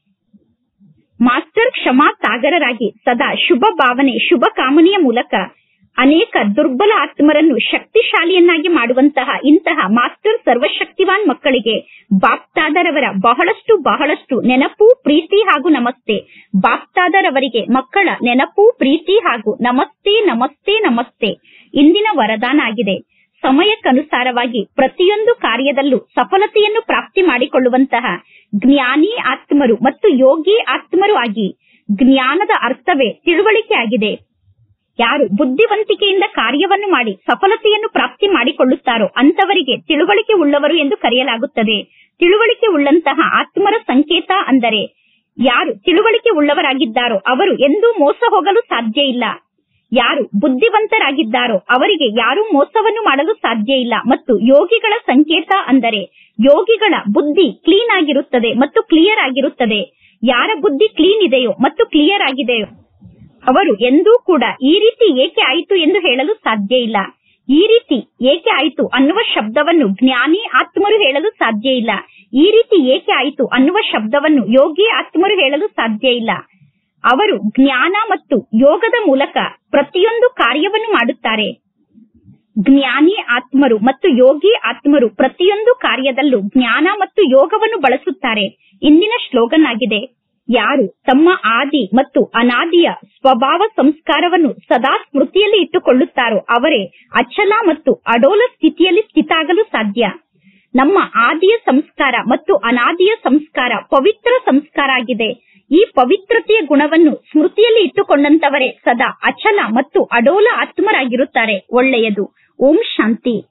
ಮಾಸ್ಟರ್ ಕ್ಷಮಾ ಸಾಗರರಾಗಿ ಸದಾ ಶುಭ ಭಾವನೆ ಶುಭ ಕಾಮನೆಯ ಮೂಲಕ ಅನೇಕ ದುರ್ಬಲ ಆತ್ಮರನ್ನು ಶಕ್ತಿಶಾಲಿಯನ್ನಾಗಿ ಮಾಡುವಂತಹ ಇಂತಹ ಮಾಸ್ಟರ್ ಸರ್ವಶಕ್ತಿವಾನ್ ಮಕ್ಕಳಿಗೆ ಬಾಪ್ತಾದರವರ ಬಹಳಷ್ಟು ಬಹಳಷ್ಟು ನೆನಪು ಪ್ರೀತಿ ಹಾಗೂ ನಮಸ್ತೆ ಬಾಪ್ತಾದರವರಿಗೆ ಮಕ್ಕಳ ನೆನಪು ಪ್ರೀತಿ ಹಾಗೂ ನಮಸ್ತೆ ನಮಸ್ತೆ ನಮಸ್ತೆ ಇಂದಿನ ವರದಾನ ಆಗಿದೆ ಸಮಯಕ್ಕನುಸಾರವಾಗಿ ಪ್ರತಿಯೊಂದು ಕಾರ್ಯದಲ್ಲೂ ಸಫಲತೆಯನ್ನು ಪ್ರಾಪ್ತಿ ಮಾಡಿಕೊಳ್ಳುವಂತಹ ಜ್ಞಾನಿ ಆತ್ಮರು ಮತ್ತು ಯೋಗಿ ಆತ್ಮರು ಆಗಿ ಜ್ಞಾನದ ಅರ್ಥವೇ ತಿಳುವಳಿಕೆ ಆಗಿದೆ ಯಾರು ಬುದ್ಧಿವಂತಿಕೆಯಿಂದ ಕಾರ್ಯವನ್ನು ಮಾಡಿ ಸಫಲತೆಯನ್ನು ಪ್ರಾಪ್ತಿ ಮಾಡಿಕೊಳ್ಳುತ್ತಾರೋ ಅಂತವರಿಗೆ ತಿಳುವಳಿಕೆ ಉಳ್ಳವರು ಎಂದು ಕರೆಯಲಾಗುತ್ತದೆ ತಿಳುವಳಿಕೆ ಉಳ್ಳಂತಹ ಆತ್ಮರ ಸಂಕೇತ ಅಂದರೆ ಯಾರು ತಿಳುವಳಿಕೆ ಉಳ್ಳವರಾಗಿದ್ದಾರೋ ಅವರು ಎಂದೂ ಮೋಸ ಹೋಗಲು ಸಾಧ್ಯ ಇಲ್ಲ ಯಾರು ಬುದ್ಧಿವಂತರಾಗಿದ್ದಾರೋ ಅವರಿಗೆ ಯಾರೂ ಮೋಸವನ್ನು ಮಾಡಲು ಸಾಧ್ಯ ಇಲ್ಲ ಮತ್ತು ಯೋಗಿಗಳ ಸಂಕೇತ ಅಂದರೆ ಯೋಗಿಗಳ ಬುದ್ಧಿ ಕ್ಲೀನ್ ಆಗಿರುತ್ತದೆ ಮತ್ತು ಕ್ಲಿಯರ್ ಆಗಿರುತ್ತದೆ ಯಾರ ಬುದ್ಧಿ ಕ್ಲೀನ್ ಇದೆಯೋ ಮತ್ತು ಕ್ಲಿಯರ್ ಆಗಿದೆಯೋ ಅವರು ಎಂದೂ ಕೂಡ ಈ ರೀತಿ ಏಕೆ ಆಯಿತು ಎಂದು ಹೇಳಲು ಸಾಧ್ಯ ಇಲ್ಲ ಈ ರೀತಿ ಏಕೆ ಆಯಿತು ಅನ್ನುವ ಶಬ್ದವನ್ನು ಜ್ಞಾನಿ ಆತ್ಮರು ಹೇಳಲು ಸಾಧ್ಯ ಇಲ್ಲ ಈ ರೀತಿ ಏಕೆ ಆಯಿತು ಅನ್ನುವ ಶಬ್ದವನ್ನು ಯೋಗಿ ಆತ್ಮರು ಹೇಳಲು ಸಾಧ್ಯ ಇಲ್ಲ ಅವರು ಜ್ಞಾನ ಮತ್ತು ಯೋಗದ ಮೂಲಕ ಪ್ರತಿಯೊಂದು ಕಾರ್ಯವನ್ನು ಮಾಡುತ್ತಾರೆ ಜ್ಞಾನಿ ಆತ್ಮರು ಮತ್ತು ಯೋಗಿ ಆತ್ಮರು ಪ್ರತಿಯೊಂದು ಕಾರ್ಯದಲ್ಲೂ ಜ್ಞಾನ ಮತ್ತು ಯೋಗವನ್ನು ಬಳಸುತ್ತಾರೆ ಇಂದಿನ ಶ್ಲೋಗನ್ ಆಗಿದೆ ಯಾರು ತಮ್ಮ ಆದಿ ಮತ್ತು ಅನಾದಿಯ ಸ್ವಭಾವ ಸಂಸ್ಕಾರವನ್ನು ಸದಾ ಸ್ಮೃತಿಯಲ್ಲಿ ಇಟ್ಟುಕೊಳ್ಳುತ್ತಾರೋ ಅವರೇ ಅಚಲ ಮತ್ತು ಅಡೋಲ ಸ್ಥಿತಿಯಲ್ಲಿ ಸ್ಥಿತಾಗಲು ಸಾಧ್ಯ ನಮ್ಮ ಆದಿಯ ಸಂಸ್ಕಾರ ಮತ್ತು ಅನಾದಿಯ ಸಂಸ್ಕಾರ ಪವಿತ್ರ ಸಂಸ್ಕಾರ ಆಗಿದೆ ಈ ಪವಿತ್ರತೆಯ ಗುಣವನ್ನು ಸ್ಮೃತಿಯಲ್ಲಿ ಇಟ್ಟುಕೊಂಡಂತವರೇ ಸದಾ ಅಚಲ ಮತ್ತು ಅಡೋಲ ಆತ್ಮರಾಗಿರುತ್ತಾರೆ ಒಳ್ಳೆಯದು ಓಂ ಶಾಂತಿ